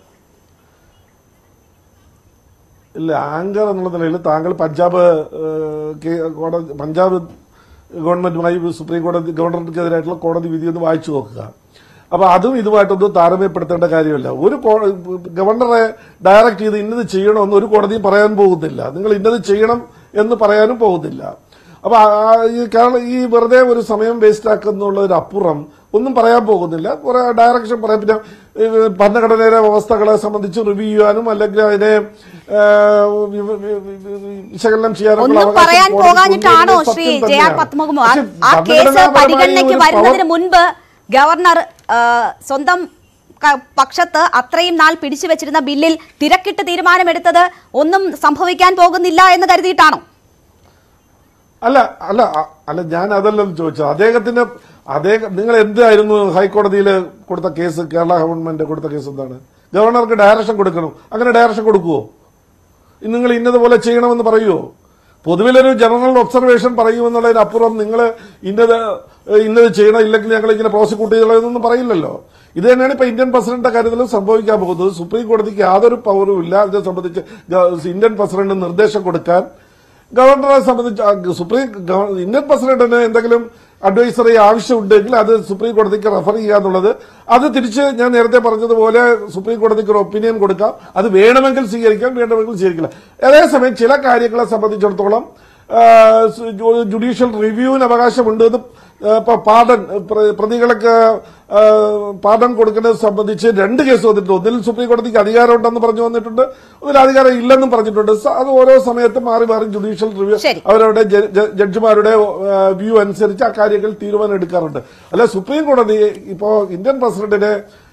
ഇല്ല ആങ്കർ എന്നുള്ള നിലയിൽ താങ്കൾ പഞ്ചാബ് ഏഹ്, കേ- കോടതി പഞ്ചാബ് ഗവൺമെന്റുമായി സുപ്രീം കോടതി ഗവർണർക്കെതിരായിട്ടുള്ള കോടതി വിധി ഒന്ന് വായിച്ചു നോക്കുക അപ്പൊ അതും ഇതുമായിട്ടൊന്നും താരതമ്യപ്പെടുത്തേണ്ട കാര്യമല്ല ഒരു കോ- ഗവർണറെ ഡയറക്റ്റ് ചെയ്ത് ഇന്നത് ചെയ്യണമെന്ന് ഒരു കോടതിയും പറയാൻ പോകുന്നില്ല നിങ്ങൾ ഇന്നത് ചെയ്യണം എന്ന് പറയാനും പോകുന്നില്ല അപ്പൊ ആ- ഈ കേരള ഈ വെറുതെ ഒരു സമയം വേസ്റ്റ് ആക്കുന്നുള്ളതിനപ്പുറം ഒന്നും പറയാൻ പോകുന്നില്ല കുറെ ഡയറക്ഷൻ പറയാം പിന്നെ ഈ ഭരണഘടനയിലെ വ്യവസ്ഥകളെ സംബന്ധിച്ച് റിവ്യൂ ചെയ്യാനും അല്ലെങ്കിൽ അതിനെ ആ, വി- വി- വി- വി- വിശകലനം ചെയ്യാനുള്ള ഒന്നും അവകാശം പറയാൻ കോടതിക്ക് പോകാഞ്ഞിട്ടാണോ ഉണ്ട് ശ്രീ സത്യം ജെ ആർ തന്നെയാണ്. പത്മകുമാർ പക്ഷേ ആ കേസ് ഭരണഘടനാപരമായ പരിഗണനയ്ക്ക് ഒരു വരുന്നതിന് പവർ- മുൻപ് ഗവർണർ ആ, സ്വന്തം ക- പക്ഷത്ത് അത്രയും നാൾ പിടിച്ചു വെച്ചിരുന്ന ബില്ലിൽ തിരക്കിട്ട് തീരുമാനമെടുത്തത് ഒന്നും സംഭവിക്കാൻ പോകുന്നില്ല എന്ന് കരുതിയിട്ടാണോ അല്ല അല്ല അ- അല്ല ഞാൻ അതല്ലെന്ന് ചോദിച്ചത് അദ്ദേഹത്തിന്റെ അദ്ദേഹം നിങ്ങൾ എന്തായിരുന്നു ഹൈക്കോടതിയിൽ കൊടുത്ത കേസ് കേരള ഗവൺമെന്റ് കൊടുത്ത കേസ് എന്താണ് ഗവർണർക്ക് ഡയറക്ഷൻ കൊടുക്കണം അങ്ങനെ ഡയറക്ഷൻ കൊടുക്കുവോ നിങ്ങൾ ഇന്നതുപോലെ ചെയ്യണമെന്ന് പറയുമോ പൊതുവിലൊരു ജനറൽ ഒബ്സർവേഷൻ പറയുമെന്നുള്ളതിനപ്പുറം നിങ്ങൾ ഇന്നത് ഏഹ്, ഇന്നത് ചെയ്യണം ഇല്ലെങ്കിൽ ഞങ്ങൾ ഇങ്ങനെ പ്രോസിക്യൂട്ട് ചെയ്യണമെന്നൊന്നും പറയില്ലല്ലോ ഇത് തന്നെയാണ് ഇപ്പൊ ഇന്ത്യൻ പ്രസിഡന്റിന്റെ കാര്യത്തിലും സംഭവിക്കാൻ പോകുന്നത് സുപ്രീം കോടതിക്ക് യാതൊരു പവറും ഇല്ല ഇതിനെ സംബന്ധിച്ച് ഗ- ഇന്ത്യൻ പ്രസിഡന്റ് നിർദ്ദേശം കൊടുക്കാൻ ഗവർണറെ സംബന്ധിച്ച് ആ, സുപ്രീം ഗവ- ഇന്ത്യൻ പ്രസിഡന്റിന് എന്തെങ്കിലും അഡ്വൈസറി ആവശ്യമുണ്ടെങ്കിൽ അത് സുപ്രീം കോടതിക്ക് റെഫർ ചെയ്യുക എന്നുള്ളത് അത് തിരിച്ച് ഞാൻ നേരത്തെ പറഞ്ഞതുപോലെ സുപ്രീം കോടതിക്ക് ഒരു ഒപ്പീനിയൻ കൊടുക്കാം അത് വേണമെങ്കിൽ സ്വീകരിക്കാം വേണമെങ്കിൽ സ്വീകരിക്കില്ല അതേസമയം ചില കാര്യങ്ങളെ സംബന്ധിച്ചിടത്തോളം ആ, സു- ജു- ജുഡീഷ്യൽ റിവ്യൂവിന് അവകാശമുണ്ട് എന്ന് ആ, ഇപ്പൊ പാർഡൻ പ്ര- പ്രതികൾക്ക് ആ, പാർഡൻ കൊടുക്കുന്നത് സംബന്ധിച്ച് രണ്ട് കേസ് വന്നിട്ടുണ്ട് ഒന്നിൽ സുപ്രീം കോടതിക്ക് അധികാരമുണ്ടെന്ന് പറഞ്ഞു വന്നിട്ടുണ്ട് ഒന്നിൽ അധികാരം ഇല്ലെന്നും പറഞ്ഞിട്ടുണ്ട് സ- അത് ഓരോ സമയത്ത് മാറി മാറി ജുഡീഷ്യൽ റിവ്യൂ ശരി. അവരുടെ ജ- ജ- ജഡ്ജിമാരുടെ വ്യൂ അനുസരിച്ച് ആ കാര്യങ്ങൾ തീരുമാനം എടുക്കാറുണ്ട് അല്ല സുപ്രീം കോടതി ഇപ്പോ ഇന്ത്യൻ പ്രസിഡന്റിനെ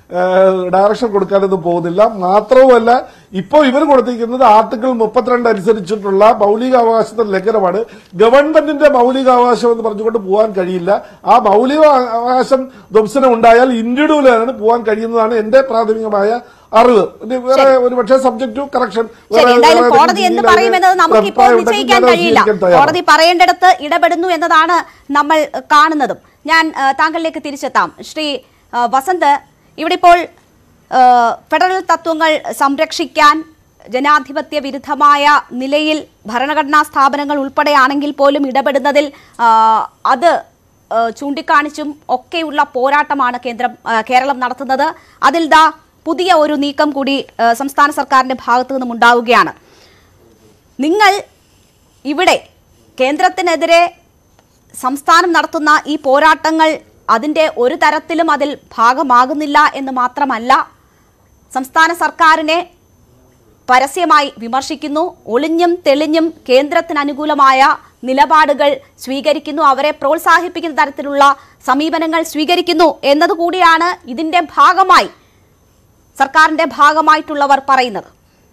ഡയറക്ഷൻ കൊടുക്കാനൊന്നും പോകുന്നില്ല മാത്രവുമല്ല ഇപ്പോൾ ഇവർ കൊടുത്തിരിക്കുന്നത് ആർട്ടിക്കിൾ മുപ്പത്തിരണ്ട് അനുസരിച്ചിട്ടുള്ള മൗലികാവകാശത്തിന്റെ ലംഘനമാണ് ഗവൺമെന്റിന്റെ മൗലികാവകാശം എന്ന് പറഞ്ഞുകൊണ്ട് പോകാൻ കഴിയില്ല ആ മൗലികാവകാശം ധ്വംസനം ഉണ്ടായാൽ ഇന്ത്യയിലാണ് പോകാൻ കഴിയുന്നതാണ് എന്റെ പ്രാഥമികമായ അറിവ് ഇനി വേറെ ഒരു പക്ഷേ സബ്ജക്ട് ടു കറക്ഷൻ ശരി എന്തായാലും കോടതി എന്ത് പറയുമെന്നത് നമുക്കിപ്പോൾ നിശ്ചയിക്കാൻ കഴിയില്ല കോടതി പറയേണ്ടിടത്ത് ഇടപെടുന്നു എന്നതാണ് നമ്മൾ ഏഹ്, കാണുന്നതും ഞാൻ ഏഹ്, താങ്കളിലേക്ക് തിരിച്ചെത്താം ശ്രീ ഏഹ്, വസന്ത് ഇവിടെ ഇപ്പോൾ ഏഹ്, ഫെഡറൽ തത്വങ്ങൾ സംരക്ഷിക്കാൻ ജനാധിപത്യ വിരുദ്ധമായ നിലയിൽ ഭരണഘടനാ സ്ഥാപനങ്ങൾ ഉൾപ്പെടെയാണെങ്കിൽ പോലും ഇടപെടുന്നതിൽ ആഹ്, അത് ഏഹ്, ചൂണ്ടിക്കാണിച്ചും ഒക്കെയുള്ള പോരാട്ടമാണ് കേന്ദ്രം ഏഹ്, കേരളം നടത്തുന്നത് അതിൽ ദാ പുതിയ ഒരു നീക്കം കൂടി ഏഹ്, സംസ്ഥാന സർക്കാരിന്റെ ഭാഗത്തു നിന്നും ഉണ്ടാവുകയാണ് നിങ്ങൾ ഇവിടെ കേന്ദ്രത്തിനെതിരെ സംസ്ഥാനം നടത്തുന്ന ഈ പോരാട്ടങ്ങൾ അതിൻ്റെ ഒരു തരത്തിലും അതിൽ ഭാഗമാകുന്നില്ല എന്ന് മാത്രമല്ല സംസ്ഥാന സർക്കാരിനെ പരസ്യമായി വിമർശിക്കുന്നു ഒളിഞ്ഞും തെളിഞ്ഞും കേന്ദ്രത്തിന് അനുകൂലമായ നിലപാടുകൾ സ്വീകരിക്കുന്നു അവരെ പ്രോത്സാഹിപ്പിക്കുന്ന തരത്തിലുള്ള സമീപനങ്ങൾ സ്വീകരിക്കുന്നു എന്നതുകൂടിയാണ് ഇതിന്റെ ഭാഗമായി സർക്കാരിന്റെ ഭാഗമായിട്ടുള്ളവർ പറയുന്നത്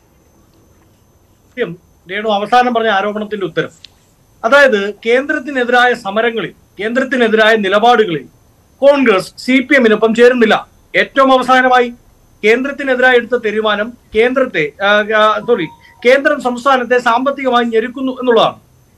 സത്യം രേണു അവസാനം പറഞ്ഞ ആരോപണത്തിന്റെ ഉത്തരം അതായത് കേന്ദ്രത്തിനെതിരായ സമരങ്ങളിൽ കേന്ദ്രത്തിനെതിരായ നിലപാടുകളിൽ കോൺഗ്രസ് സി പി എമ്മിനൊപ്പം ചേരുന്നില്ല ഏറ്റവും അവസാനമായി കേന്ദ്രത്തിനെതിരായി എടുത്ത തീരുമാനം കേന്ദ്രത്തെ സോറി കേന്ദ്രം സംസ്ഥാനത്തെ സാമ്പത്തികമായി ഞെരുക്കുന്നു എന്നുള്ളതാണ്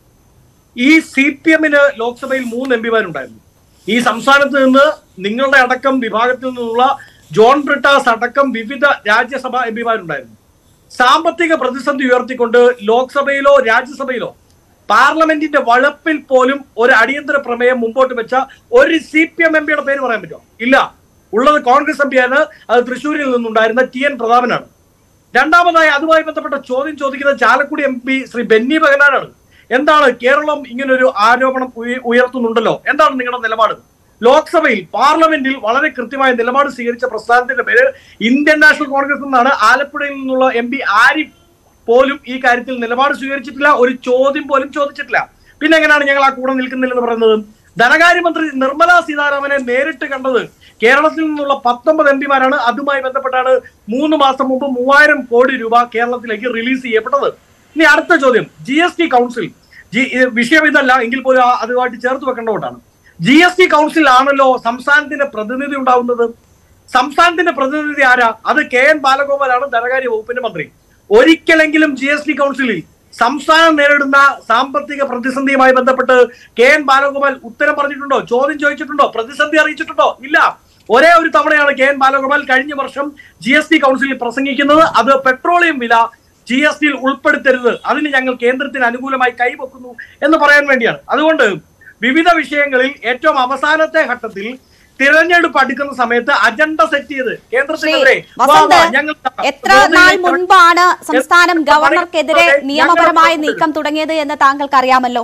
ഈ സി പി എമ്മിന് ലോക്സഭയിൽ മൂന്ന് എം പിമാരുണ്ടായിരുന്നു ഈ സംസ്ഥാനത്ത് നിന്ന് നിങ്ങളുടെ അടക്കം വിഭാഗത്തിൽ നിന്നുള്ള ജോൺ ബ്രിട്ടാസ് അടക്കം വിവിധ രാജ്യസഭാ എം പിമാരുണ്ടായിരുന്നു സാമ്പത്തിക പ്രതിസന്ധി ഉയർത്തിക്കൊണ്ട് ലോക്സഭയിലോ രാജ്യസഭയിലോ പാർലമെന്റിന്റെ വളപ്പിൽ പോലും ഒരു അടിയന്തര പ്രമേയം മുമ്പോട്ട് വെച്ച ഒരു സി പി എം എം പിയുടെ പേര് പറയാൻ പറ്റുമോ ഇല്ല ഉള്ളത് കോൺഗ്രസ് എം പിയാണ് അത് തൃശ്ശൂരിൽ നിന്നുണ്ടായിരുന്ന ടി എൻ പ്രതാപനാണ് രണ്ടാമതായി അതുമായി ബന്ധപ്പെട്ട ചോദ്യം ചോദിക്കുന്ന ചാലക്കുടി എം പി ശ്രീ ബെന്നി ബഹനാനാണ് എന്താണ് കേരളം ഇങ്ങനൊരു ആരോപണം ഉയ- ഉയർത്തുന്നുണ്ടല്ലോ എന്താണ് നിങ്ങളുടെ നിലപാട് ലോക്സഭയിൽ പാർലമെന്റിൽ വളരെ കൃത്യമായ നിലപാട് സ്വീകരിച്ച പ്രസ്ഥാനത്തിന്റെ പേര് ഇന്ത്യൻ നാഷണൽ കോൺഗ്രസ് എന്നാണ് ആലപ്പുഴയിൽ നിന്നുള്ള എം പി ആരിഫ് പോലും ഈ കാര്യത്തിൽ നിലപാട് സ്വീകരിച്ചിട്ടില്ല ഒരു ചോദ്യം പോലും ചോദിച്ചിട്ടില്ല പിന്നെ എങ്ങനെയാണ് ഞങ്ങൾ ആ കൂടെ നിൽക്കുന്നില്ലെന്ന് പറയുന്നത് ധനകാര്യമന്ത്രി നിർമ്മല സീതാരാമനെ നേരിട്ട് കണ്ടത് കേരളത്തിൽ നിന്നുള്ള പത്തൊമ്പത് എം പിമാരാണ് അതുമായി ബന്ധപ്പെട്ടാണ് മൂന്ന് മാസം മുമ്പ് മൂവായിരം കോടി രൂപ കേരളത്തിലേക്ക് റിലീസ് ചെയ്യപ്പെട്ടത് ഇനി അടുത്ത ചോദ്യം G S T council G ഇത് വിഷയം ഇതല്ല എങ്കിൽ പോലും ആ- അതുമായിട്ട് ചേർത്ത് വെക്കേണ്ടതുകൊണ്ടാണ് ജി എസ് ടി കൗൺസിൽ ആണല്ലോ സംസ്ഥാനത്തിന്റെ പ്രതിനിധി ഉണ്ടാവുന്നത് സംസ്ഥാനത്തിന്റെ പ്രതിനിധി ആരാ അത് കെ എൻ ബാലഗോപാലാണ് ധനകാര്യ വകുപ്പിന്റെ മന്ത്രി ഒരിക്കലെങ്കിലും ജി എസ് ടി കൗൺസിലിൽ സംസ്ഥാനം നേരിടുന്ന സാമ്പത്തിക പ്രതിസന്ധിയുമായി ബന്ധപ്പെട്ട് കെ എൻ ബാലഗോപാൽ ഉത്തരം പറഞ്ഞിട്ടുണ്ടോ ചോദ്യം ചോദിച്ചിട്ടുണ്ടോ പ്രതിസന്ധി അറിയിച്ചിട്ടുണ്ടോ ഇല്ല ഒരേ ഒരു തവണയാണ് കെ എൻ ബാലഗോപാൽ കഴിഞ്ഞ വർഷം ജി എസ് ടി കൗൺസിലിൽ പ്രസംഗിക്കുന്നത് അത് പെട്രോളിയം വില ജി എസ് ടിയിൽ ഉൾപ്പെടുത്തരുത് അതിന് ഞങ്ങൾ കേന്ദ്രത്തിന് അനുകൂലമായി കൈവക്കുന്നു എന്ന് പറയാൻ വേണ്ടിയാണ് അതുകൊണ്ട് വിവിധ വിഷയങ്ങളിൽ ഏറ്റവും അവസാനത്തെ ഘട്ടത്തിൽ തിരഞ്ഞെടുപ്പ് അടുക്കുന്ന സമയത്ത് അജണ്ട സെറ്റ് ചെയ്ത് ശ്രീ കേന്ദ്രത്തിനെതിരെ വാ, വസന്ത് വാ, ഞങ്ങൾ എത്ര നാൾ മുൻപാണ് സംസ്ഥാനം ഞങ്ങൾ ഗവർണർക്കെതിരെ ഞങ്ങൾ നിയമപരമായ ഞങ്ങൾ നീക്കം തുടങ്ങിയത് എന്ന് താങ്കൾക്ക് അറിയാമല്ലോ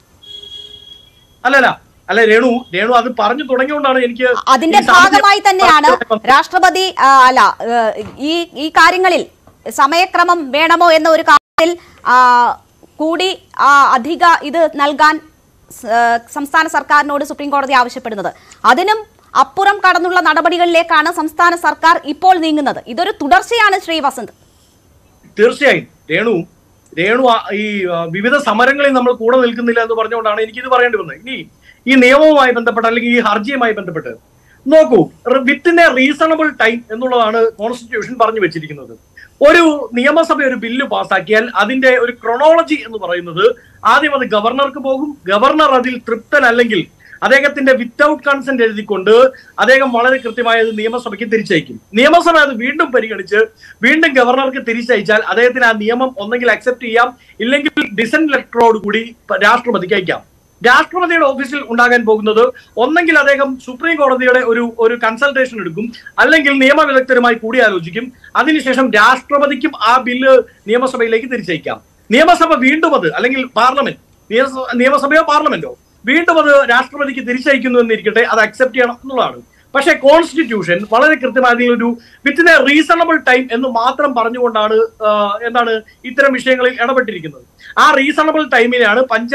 അല്ലല്ല അല്ല രേണു രേണു അത് പറഞ്ഞു തുടങ്ങിയോണ്ടാണ് എനിക്ക് അതിന്റെ ഈ സാഹചര്യം ഭാഗമായി തന്നെയാണ് പറഞ്ഞത്. രാഷ്ട്രപതി ആ, അല്ല ഏ, ഈ ഈ കാര്യങ്ങളിൽ സമയക്രമം വേണമോ എന്ന ഒരു കാര്യത്തിൽ ആ, കൂടി ആ, അധിക ഇത് നൽകാൻ സ്- ഏ, സംസ്ഥാന സർക്കാരിനോട് സുപ്രീം കോടതി ആവശ്യപ്പെടുന്നത് അതിനും അപ്പുറം കടന്നുള്ള നടപടികളിലേക്കാണ് സംസ്ഥാന സർക്കാർ ഇപ്പോൾ നീങ്ങുന്നത് ഇതൊരു തുടർച്ചയാണ് ശ്രീ വസന്ത് തീർച്ചയായും രേണു രേണു ആ- ഈ ആ, വിവിധ സമരങ്ങളിൽ നമ്മൾ കൂടെ നിൽക്കുന്നില്ല എന്ന് പറഞ്ഞുകൊണ്ടാണ് എനിക്കിത് പറയേണ്ടി വന്നത് ഇനി ഈ നിയമവുമായി ബന്ധപ്പെട്ട് അല്ലെങ്കിൽ ഈ ഹർജിയുമായി ബന്ധപ്പെട്ട് നോക്കൂ വിത്തിൻ എ റീസണബിൾ ടൈം എന്നുള്ളതാണ് കോൺസ്റ്റിറ്റ്യൂഷൻ പറഞ്ഞു വെച്ചിരിക്കുന്നത് ഒരു നിയമസഭ ഒരു ബില്ല് പാസ്സാക്കിയാൽ അതിന്റെ ഒരു ക്രൊണോളജി എന്ന് പറയുന്നത് ആദ്യം അത് ഗവർണർക്ക് പോകും ഗവർണർ അതിൽ തൃപ്തനല്ലെങ്കിൽ അദ്ദേഹത്തിന്റെ വിത്തൗട്ട് കൺസെന്റ് എഴുതിക്കൊണ്ട് അദ്ദേഹം വളരെ കൃത്യമായി അത് നിയമസഭയ്ക്ക് തിരിച്ചയക്കും നിയമസഭ അത് വീണ്ടും പരിഗണിച്ച് വീണ്ടും ഗവർണർക്ക് തിരിച്ചയച്ചാൽ അദ്ദേഹത്തിന് ആ നിയമം ഒന്നെങ്കിൽ അക്സെപ്റ്റ് ചെയ്യാം ഇല്ലെങ്കിൽ ഡിസന്റ് ലെറ്ററോട് കൂടി പ- രാഷ്ട്രപതിക്ക് അയക്കാം രാഷ്ട്രപതിയുടെ ഓഫീസിൽ ഉണ്ടാകാൻ പോകുന്നത് ഒന്നെങ്കിൽ അദ്ദേഹം സുപ്രീം കോടതിയുടെ ഒരു ഒരു കൺസൾട്ടേഷൻ എടുക്കും അല്ലെങ്കിൽ നിയമവിദഗ്ധരുമായി കൂടിയാലോചിക്കും അതിനുശേഷം രാഷ്ട്രപതിക്കും ആ ബില്ല് നിയമസഭയിലേക്ക് തിരിച്ചയക്കാം നിയമസഭ വീണ്ടും അത് അല്ലെങ്കിൽ പാർലമെന്റ് നിയമസ- നിയമസഭയോ പാർലമെന്റോ വീണ്ടും അത് രാഷ്ട്രപതിക്ക് തിരിച്ചയക്കുന്നു എന്നിരിക്കട്ടെ അത് അക്സെപ്റ്റ് ചെയ്യണം എന്നുള്ളതാണ് പക്ഷേ കോൺസ്റ്റിറ്റ്യൂഷൻ വളരെ കൃത്യമായ അതിലൊരു വിത്തിൻ എ റീസണബിൾ ടൈം എന്ന് മാത്രം പറഞ്ഞുകൊണ്ടാണ് ആ, എന്താണ് ഇത്തരം വിഷയങ്ങളിൽ ഇടപെട്ടിരിക്കുന്നത് ആ റീസണബിൾ ടൈമിനെയാണ് പഞ്ചാബ്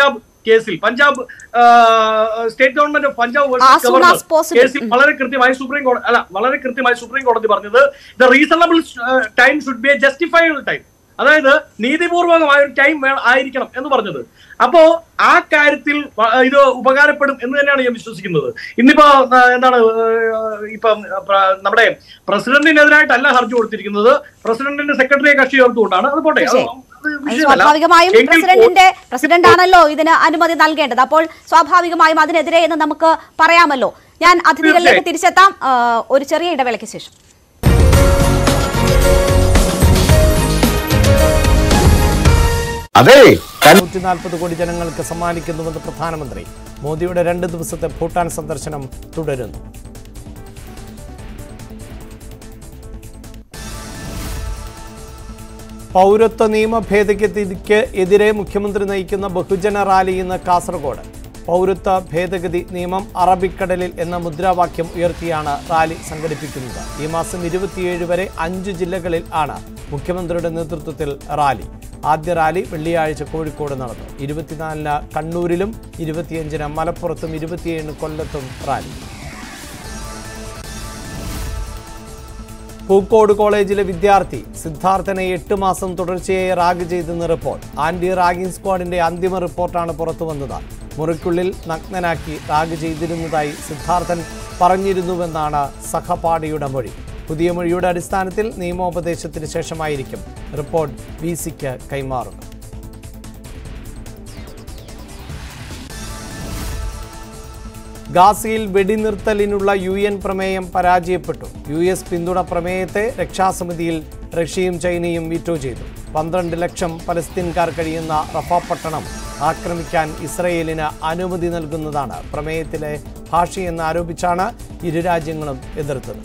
കേസിൽ പഞ്ചാബ് ആ, state government of Punjab As versus soon governor as possible. കേസിൽ വളരെ കൃത്യമായി സുപ്രീം കോടതി അല്ല വളരെ കൃത്യമായി സുപ്രീം കോടതി പറഞ്ഞത് the reasonable time should be a justifiable time അതായത് നീതിപൂർവകമായ ഒരു ടൈം ആയിരിക്കണം എന്ന് പറഞ്ഞത് അപ്പോ ആ കാര്യത്തിൽ വ- ഇത് ഉപകാരപ്പെടും എന്ന് തന്നെയാണ് ഞാൻ വിശ്വസിക്കുന്നത് ഇന്നിപ്പോ ആ, എന്താണ് ആ, ഇപ്പം പ്ര- നമ്മുടെ പ്രസിഡന്റിനെതിരായിട്ടല്ല ഹർജി കൊടുത്തിരിക്കുന്നത് പ്രസിഡന്റിന്റെ സെക്രട്ടറിയെ കക്ഷി ചേർത്തുകൊണ്ടാണ് അത് പോട്ടെ അത് തീർച്ചയായും. അത് അത് വിഷയമല്ല. സ്വാഭാവികമായും എങ്കിൽ പ്രസിഡന്റിന്റെ പ്രസിഡന്റ് ആണല്ലോ ഇതിന് അനുമതി നൽകേണ്ടത് അപ്പോൾ സ്വാഭാവികമായും അതിനെതിരെ എന്ന് നമുക്ക് പറയാമല്ലോ ഞാൻ അതിഥികളിലേക്ക് തീർച്ചയായും. തിരിച്ചെത്താം ആ, ഒരു ചെറിയ ഇടവേളയ്ക്ക് ശേഷം അതെ നൂറ്റി നാൽപ്പത് കോടി ജനങ്ങൾക്ക് സമ്മാനിക്കുന്നുവെന്ന് പ്രധാനമന്ത്രി മോദിയുടെ രണ്ട് ദിവസത്തെ ഭൂട്ടാൻ സന്ദർശനം തുടരുന്നു പൗരത്വ നിയമ ഭേദഗതിക്ക് എതിരെ മുഖ്യമന്ത്രി നയിക്കുന്ന ബഹുജന റാലി ഇന്ന് കാസർഗോഡ് പൗരത്വ ഭേദഗതി നിയമം അറബിക്കടലിൽ എന്ന മുദ്രാവാക്യം ഉയർത്തിയാണ് റാലി സംഘടിപ്പിക്കുന്നത് ഈ മാസം ഇരുപത്തിയേഴ് വരെ അഞ്ച് ജില്ലകളിൽ ആണ് മുഖ്യമന്ത്രിയുടെ നേതൃത്വത്തിൽ റാലി ആദ്യ റാലി വെള്ളിയാഴ്ച കോഴിക്കോട് നടന്നു ഇരുപത്തിനാലിന് കണ്ണൂരിലും ഇരുപത്തിയഞ്ചിന് മലപ്പുറത്തും ഇരുപത്തിയേഴിന് കൊല്ലത്തും റാലി പൂക്കോട് കോളേജിലെ വിദ്യാർത്ഥി സിദ്ധാർത്ഥനെ എട്ട് മാസം തുടർച്ചയായി റാഗ് ചെയ്തെന്ന് റിപ്പോർട്ട് ആന്റി റാഗിംഗ് സ്ക്വാഡിന്റെ അന്തിമ റിപ്പോർട്ടാണ് പുറത്തു വന്നത് മുറിക്കുള്ളിൽ നഗ്നനാക്കി റാഗ് ചെയ്തിരുന്നതായി സിദ്ധാർത്ഥൻ പറഞ്ഞിരുന്നുവെന്നാണ് സഹപാഠിയുടെ മൊഴി പുതിയ മൊഴിയുടെ അടിസ്ഥാനത്തിൽ നിയമോപദേശത്തിന് ശേഷമായിരിക്കും റിപ്പോർട്ട് വി സിക്ക് കൈമാറുക ഗാസയിൽ വെടിനിർത്തലിനുള്ള യു എൻ പ്രമേയം പരാജയപ്പെട്ടു യു എസ് പിന്തുണ പ്രമേയത്തെ രക്ഷാസമിതിയിൽ റഷ്യയും ചൈനയും വീറ്റോ ചെയ്തു പന്ത്രണ്ട് ലക്ഷം പലസ്തീൻകാർ കഴിയുന്ന റഫ പട്ടണം ആക്രമിക്കാൻ ഇസ്രയേലിന് അനുമതി നൽകുന്നതാണ് പ്രമേയത്തിലെ ഭാഷയെന്ന് ആരോപിച്ചാണ് ഇരു രാജ്യങ്ങളും എതിർത്തത്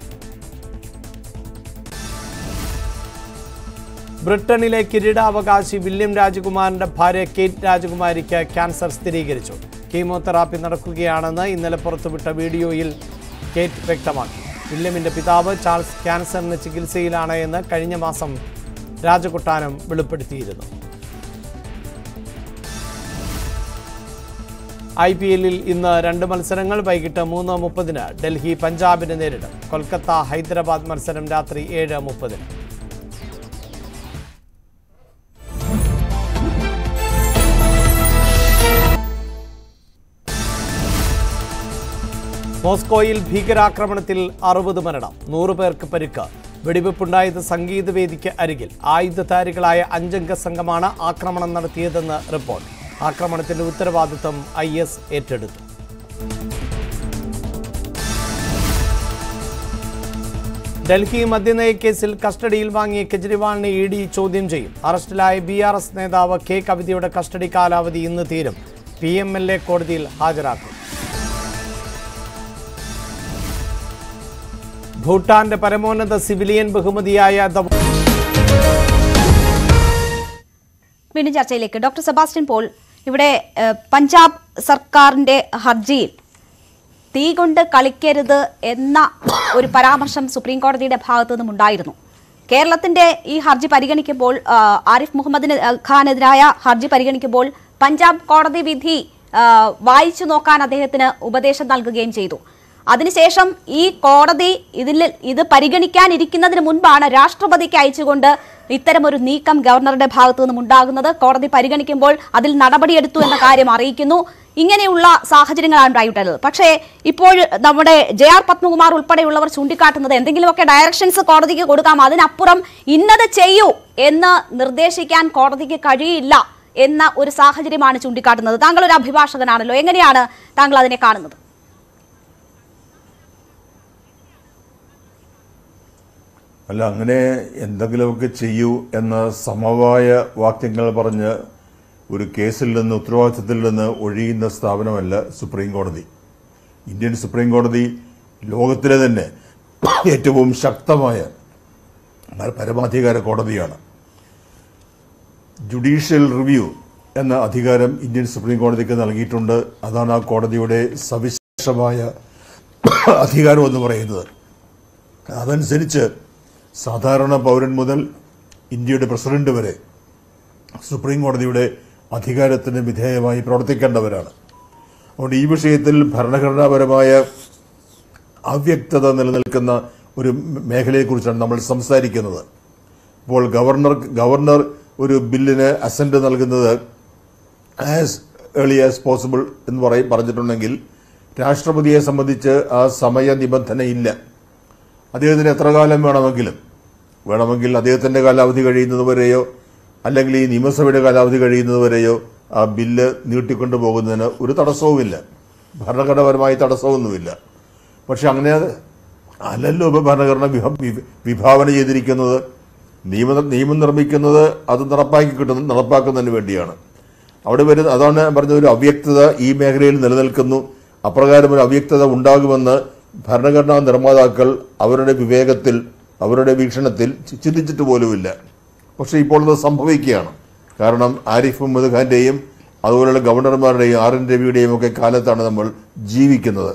ബ്രിട്ടനിലെ കിരീടാവകാശി വില്യം രാജകുമാരന്റെ ഭാര്യ കേറ്റ് രാജകുമാരിക്ക് ക്യാൻസർ സ്ഥിരീകരിച്ചു കീമോതെറാപ്പി നടക്കുകയാണെന്ന് ഇന്നലെ പുറത്തുവിട്ട വീഡിയോയിൽ കേറ്റ് വ്യക്തമാക്കി വില്യമിന്റെ പിതാവ് ചാൾസ് ക്യാൻസറിന് ചികിത്സയിലാണ് എന്ന് കഴിഞ്ഞ മാസം രാജകൊട്ടാരം വെളിപ്പെടുത്തിയിരുന്നു ഐ പി എല്ലിൽ ഇന്ന് രണ്ട് മത്സരങ്ങൾ വൈകിട്ട് മൂന്ന് മുപ്പതിന് ഡൽഹി പഞ്ചാബിനെ നേരിടും കൊൽക്കത്ത ഹൈദരാബാദ് മത്സരം രാത്രി ഏഴ് മുപ്പതിന് മോസ്കോയിൽ ഭീകരാക്രമണത്തിൽ അറുപത് മരണം നൂറ് പേർക്ക് പരിക്ക് വെടിവെപ്പുണ്ടായത് സംഗീതവേദിക്ക് അരികിൽ ആയുധധാരികളായ അഞ്ചംഗ സംഘമാണ് ആക്രമണം നടത്തിയതെന്ന് റിപ്പോർട്ട് ആക്രമണത്തിന്റെ ഉത്തരവാദിത്വം ഐ എസ് ഏറ്റെടുത്തു ഡൽഹി മദ്യനയ കേസിൽ കസ്റ്റഡിയിൽ വാങ്ങിയ കെജ്രിവാളിനെ ഇ ഡി ചോദ്യം ചെയ്യും അറസ്റ്റിലായ ബി ആർ എസ് നേതാവ് കെ കവിതയുടെ കസ്റ്റഡി കാലാവധി ഇന്ന് തീരും പി എം എൽ എ കോടതിയിൽ ഹാജരാക്കും ഭൂട്ടാന്റെ പരമോന്നത സിവിലിയൻ ബഹുമതിയായ ദ വീണ്ടും ചർച്ചയിലേക്ക് ഡോക്ടർ സെബാസ്റ്റ്യൻ പോൾ ഇവിടെ ഏഹ്, പഞ്ചാബ് സർക്കാരിന്റെ ഹർജിയിൽ തീ കൊണ്ട് കളിക്കരുത് എന്ന ഒരു പരാമർശം സുപ്രീം കോടതിയുടെ ഭാഗത്തു നിന്നും ഉണ്ടായിരുന്നു കേരളത്തിന്റെ ഈ ഹർജി പരിഗണിക്കുമ്പോൾ ആ, ആരിഫ് മുഹമ്മദിന് ഖാനെതിരായ ഹർജി പരിഗണിക്കുമ്പോൾ പഞ്ചാബ് കോടതി വിധി ആ, വായിച്ചു നോക്കാൻ അദ്ദേഹത്തിന് ഉപദേശം നൽകുകയും ചെയ്തു അതിനുശേഷം ഈ കോടതി ഇതിൽ ഇത് പരിഗണിക്കാനിരിക്കുന്നതിന് മുൻപാണ് രാഷ്ട്രപതിക്ക് അയച്ചുകൊണ്ട് ഇത്തരമൊരു നീക്കം ഗവർണറുടെ ഭാഗത്തു നിന്നും ഉണ്ടാകുന്നത് കോടതി പരിഗണിക്കുമ്പോൾ അതിൽ നടപടിയെടുത്തു എന്ന കാര്യം അറിയിക്കുന്നു ഇങ്ങനെയുള്ള സാഹചര്യങ്ങളാണ് ഉണ്ടായിട്ടുള്ളത് പക്ഷേ ഇപ്പോൾ നമ്മുടെ ജെ ആർ പത്മകുമാർ ഉൾപ്പെടെയുള്ളവർ ചൂണ്ടിക്കാട്ടുന്നത് എന്തെങ്കിലുമൊക്കെ ഡയറക്ഷൻസ് കോടതിക്ക് കൊടുക്കാം അതിനപ്പുറം ഇന്നത് ചെയ്യൂ എന്ന് നിർദ്ദേശിക്കാൻ കോടതിക്ക് കഴിയില്ല എന്ന ഒരു സാഹചര്യമാണ് ചൂണ്ടിക്കാട്ടുന്നത് താങ്കൾ ഒരു അഭിഭാഷകനാണല്ലോ എങ്ങനെയാണ് താങ്കൾ അതിനെ കാണുന്നത് അല്ല അങ്ങനെ എന്തെങ്കിലുമൊക്കെ ചെയ്യൂ എന്ന സമവായ വാക്യങ്ങൾ പറഞ്ഞ് ഒരു കേസിൽ നിന്ന് ഉത്തരവാദിത്തത്തിൽ നിന്ന് ഒഴിയുന്ന സ്ഥാപനമല്ല സുപ്രീം കോടതി ഇന്ത്യൻ സുപ്രീം കോടതി ലോകത്തിലെ തന്നെ ഏറ്റവും ശക്തമായ പരമാധികാര കോടതിയാണ് ജുഡീഷ്യൽ റിവ്യൂ എന്ന അധികാരം ഇന്ത്യൻ സുപ്രീം കോടതിക്ക് നൽകിയിട്ടുണ്ട് അതാണ് ആ കോടതിയുടെ സവിശേഷമായ അധികാരം എന്ന് പറയുന്നത് അതനുസരിച്ച് സാധാരണ പൗരൻ മുതൽ ഇന്ത്യയുടെ പ്രസിഡന്റ് വരെ സുപ്രീം കോടതിയുടെ അധികാരത്തിന് വിധേയമായി പ്രവർത്തിക്കേണ്ടവരാണ് അതുകൊണ്ട് ഈ വിഷയത്തിൽ ഭരണഘടനാപരമായ അവ്യക്തത നിലനിൽക്കുന്ന ഒരു മേഖലയെക്കുറിച്ചാണ് നമ്മൾ സംസാരിക്കുന്നത് ഇപ്പോൾ ഗവർണർ ഗവർണർ ഒരു ബില്ലിന് അസന്റ് നൽകുന്നത് ആസ് ഏർലി ആസ് പോസിബിൾ എന്ന് പറയും പറഞ്ഞിട്ടുണ്ടെങ്കിൽ രാഷ്ട്രപതിയെ സംബന്ധിച്ച് ആ സമയ നിബന്ധനയില്ല അദ്ദേഹത്തിന് എത്ര കാലം വേണമെങ്കിലും വേണമെങ്കിൽ അദ്ദേഹത്തിന്റെ കാലാവധി കഴിയുന്നതുവരെയോ അല്ലെങ്കിൽ ഈ നിയമസഭയുടെ കാലാവധി കഴിയുന്നതുവരെയോ ആ ബില്ല് നീട്ടിക്കൊണ്ടു പോകുന്നതിന് ഒരു തടസ്സവുമില്ല ഭരണഘടനാപരമായി തടസ്സമൊന്നുമില്ല പക്ഷെ അങ്ങനെ അല്ലല്ലോ ഇപ്പൊ ഭരണഘടന വിഭ- വി- വിഭാവന ചെയ്തിരിക്കുന്നത് നിയമ നിയമം നിർമ്മിക്കുന്നത് അത് നടപ്പാക്കി കിട്ടുന്ന നടപ്പാക്കുന്നതിന് വേണ്ടിയാണ് അവിടെ വരുന്ന അതാണ് ഞാൻ പറഞ്ഞ ഒരു അവ്യക്തത ഈ മേഖലയിൽ നിലനിൽക്കുന്നു അപ്രകാരം ഒരു അവ്യക്തത ഉണ്ടാകുമെന്ന് ഭരണഘടനാ നിർമ്മാതാക്കൾ അവരുടെ വിവേകത്തിൽ അവരുടെ വീക്ഷണത്തിൽ ചി- ചിന്തിച്ചിട്ട് പോലുമില്ല പക്ഷേ ഇപ്പോൾ അത് സംഭവിക്കുകയാണ് കാരണം ആരിഫ് മുഹമ്മദ് ഖാന്റെയും അതുപോലെയുള്ള ഗവർണർമാരുടെയും ആർ എൻ രവിയുടെയും ഒക്കെ കാലത്താണ് നമ്മൾ ജീവിക്കുന്നത്